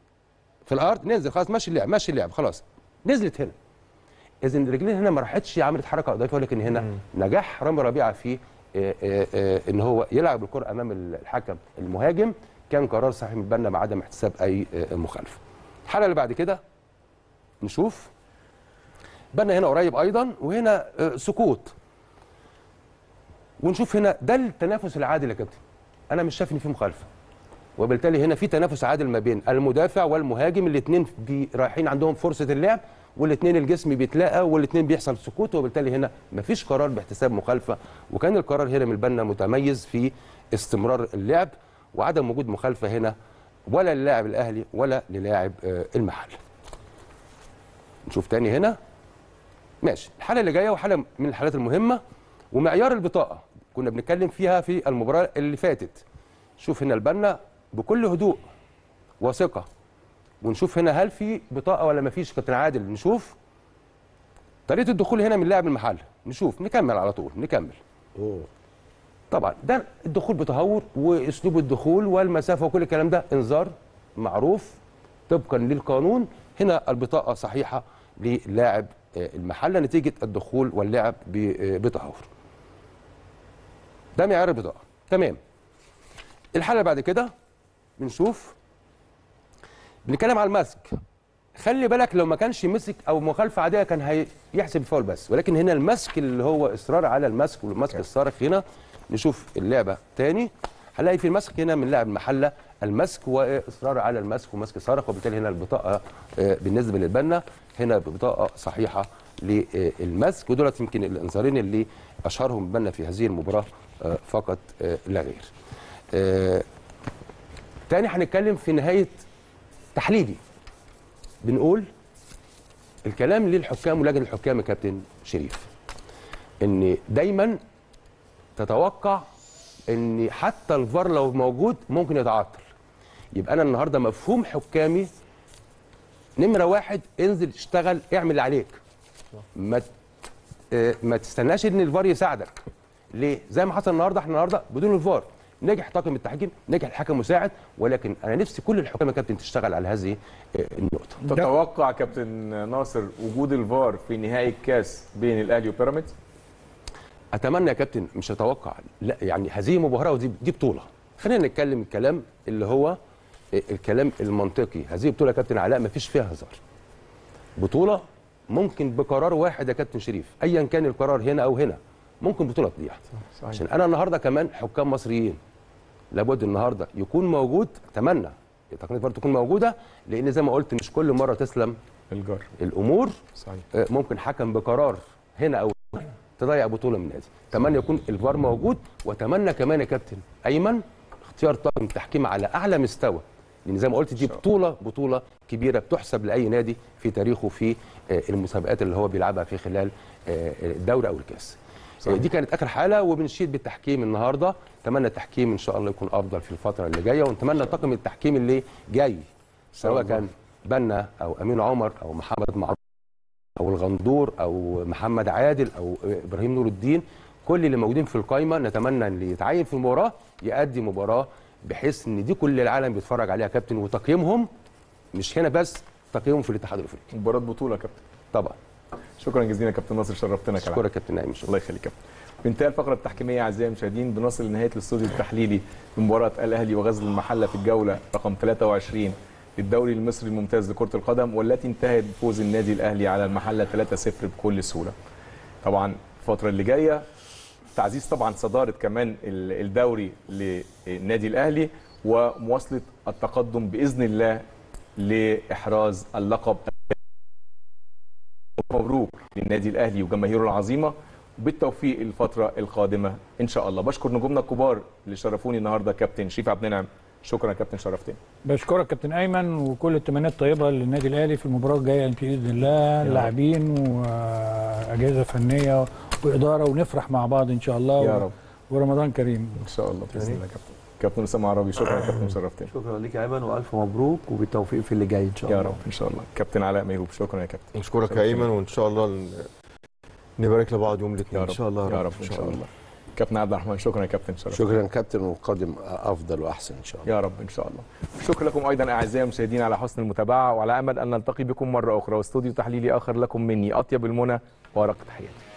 في الارض ننزل خلاص ماشي اللعب ماشي اللعب خلاص نزلت هنا اذا رجلين هنا ما راحتش عملت حركه اضافيه ولكن هنا نجاح رامي ربيعه في آه، آه، آه، ان هو يلعب الكره امام الحكم المهاجم كان قرار صحيح من البنا بعدم احتساب اي آه، مخالفه الحاله اللي بعد كده نشوف بنا هنا قريب ايضا وهنا آه، سكوت ونشوف هنا ده التنافس العادل يا كابتن انا مش شايف ان في مخالفه وبالتالي هنا في تنافس عادل ما بين المدافع والمهاجم الاثنين رايحين عندهم فرصه اللعب والاثنين الجسم بيتلاقى والاثنين بيحصل سكوت وبالتالي هنا مفيش قرار باحتساب مخالفه وكان القرار هنا من البنا متميز في استمرار اللعب وعدم وجود مخالفه هنا ولا للاعب الاهلي ولا للاعب آه، المحل نشوف تاني هنا ماشي الحاله اللي جايه وحاله من الحالات المهمه ومعيار البطاقه كنا بنتكلم فيها في المباراه اللي فاتت شوف هنا البنا بكل هدوء وثقه ونشوف هنا هل في بطاقه ولا ما فيش كابتن عادل نشوف طريقه الدخول هنا من لاعب المحل نشوف نكمل على طول نكمل طبعا ده الدخول بتهور واسلوب الدخول والمسافه وكل الكلام ده انذار معروف طبقا للقانون هنا البطاقه صحيحه للاعب آه، المحله نتيجه الدخول واللعب ب- آه، بتهور ده معيار البطاقه تمام الحاله اللي بعد كده بنشوف بنتكلم على المسك خلي بالك لو ما كانش مسك او مخالفه عاديه كان هيحسب فاول بس ولكن هنا المسك اللي هو اصرار على المسك والمسك الصارخ هنا نشوف اللعبه تاني هنلاقي في المسك هنا من لاعب المحله المسك واصرار على المسك ومسك صارخ وبالتالي هنا البطاقه آه، بالنسبه للبنا هنا بطاقه صحيحه للمسك ودولت يمكن الانذارين اللي اشهرهم البنا في هذه المباراه آه، فقط آه، لا غير. آه، تاني هنتكلم في نهايه تحليلي بنقول الكلام للحكام ولجنه الحكام يا كابتن شريف ان دايما تتوقع ان حتى الفار لو موجود ممكن يتعطل يبقى انا النهارده مفهوم حكامي نمره واحد انزل اشتغل اعمل اللي عليك ما ت- آه، ما تستناش ان الفار يساعدك ليه زي ما حصل النهارده احنا النهارده بدون الفار نجح طاقم التحكيم نجح الحكم مساعد ولكن انا نفسي كل الحكام يا كابتن تشتغل على هذه آه، النقطه تتوقع كابتن ناصر وجود الفار في نهائي الكاس بين الاهلي وبيراميدز اتمنى يا كابتن مش اتوقع لا يعني هذه مباراه ودي دي بطوله خلينا نتكلم الكلام اللي هو الكلام المنطقي هذه بطوله يا كابتن علاء ما فيش فيها هزار بطوله ممكن بقرار واحد يا كابتن شريف ايا كان القرار هنا او هنا ممكن بطوله تضيع عشان انا النهارده كمان حكام مصريين لابد النهارده يكون موجود اتمنى تقنيه الفار تكون موجوده لان زي ما قلت مش كل مره تسلم الجار الامور صحيح آه، ممكن حكم بقرار هنا او هنا تضيع بطوله من النادي اتمنى يكون الفار موجود واتمنى كمان يا كابتن ايمن اختيار طاقم تحكيم على اعلى مستوى لان زي ما قلت دي بطوله بطوله كبيره بتحسب لاي نادي في تاريخه في آه، المسابقات اللي هو بيلعبها في خلال آه، الدوري او الكاس آه، دي كانت اخر حاله وبنشيد بالتحكيم النهارده اتمنى التحكيم ان شاء الله يكون افضل في الفتره اللي جايه ونتمنى طاقم التحكيم اللي جاي سواء الله. كان بنا او امين عمر او محمد معروف او الغندور او محمد عادل او ابراهيم نور الدين كل اللي موجودين في القايمه نتمنى ان اللي يتعين في المباراه يأدي مباراه بحيث ان دي كل العالم بيتفرج عليها يا كابتن وتقييمهم مش هنا بس تقييمهم في الاتحاد الافريقي مباراه بطوله يا كابتن طبعا شكرا جزيلا يا كابتن ناصر شرفتنا كالعادة. اشكرك يا كابتن نايم الله يخليك يا كابتن بانتهاء الفقره التحكيميه اعزائي المشاهدين بنصل لنهايه الاستوديو التحليلي لمباراه الاهلي وغزل المحله في الجوله رقم 23 للدوري المصري الممتاز لكره القدم والتي انتهت بفوز النادي الاهلي على المحله 3-0 بكل سهوله. طبعا الفتره اللي جايه تعزيز طبعا صداره كمان ال- الدوري للنادي الاهلي ومواصله التقدم باذن الله لاحراز اللقب مبروك للنادي الاهلي وجماهيره العظيمه بالتوفيق الفتره القادمه ان شاء الله بشكر نجومنا الكبار اللي شرفوني النهارده كابتن شريف عبد النعم شكرا يا كابتن شرفتني بشكرك كابتن ايمن وكل التمنيات الطيبه للنادي الاهلي في المباراه الجايه باذن الله رب. لاعبين واجهزه فنيه واداره ونفرح مع بعض ان شاء الله يا و- رب. ورمضان كريم ان شاء الله باذن الله يا كابتن كابتن اسامه عربي شكرا يا كابتن شرفتني شكرا ليك يا ايمن والف مبروك وبالتوفيق في اللي جاي ان شاء الله يا رب ان شاء الله كابتن علاء ميهوب شكرا يا كابتن نشكرك يا ايمن وان شاء الله ن- نبارك لبعض يوم يا الاثنين رب ان شاء الله يا رب ان شاء الله كابتن عبد الرحمن شكرا يا كابتن شرفتني شكرا كابتن والقادم افضل واحسن ان شاء الله يا رب ان شاء الله شكرا لكم ايضا اعزائي المشاهدين على حسن المتابعه وعلى امل ان نلتقي بكم مره اخرى واستوديو تحليلي اخر لكم مني اطيب المنى وارق تحياتي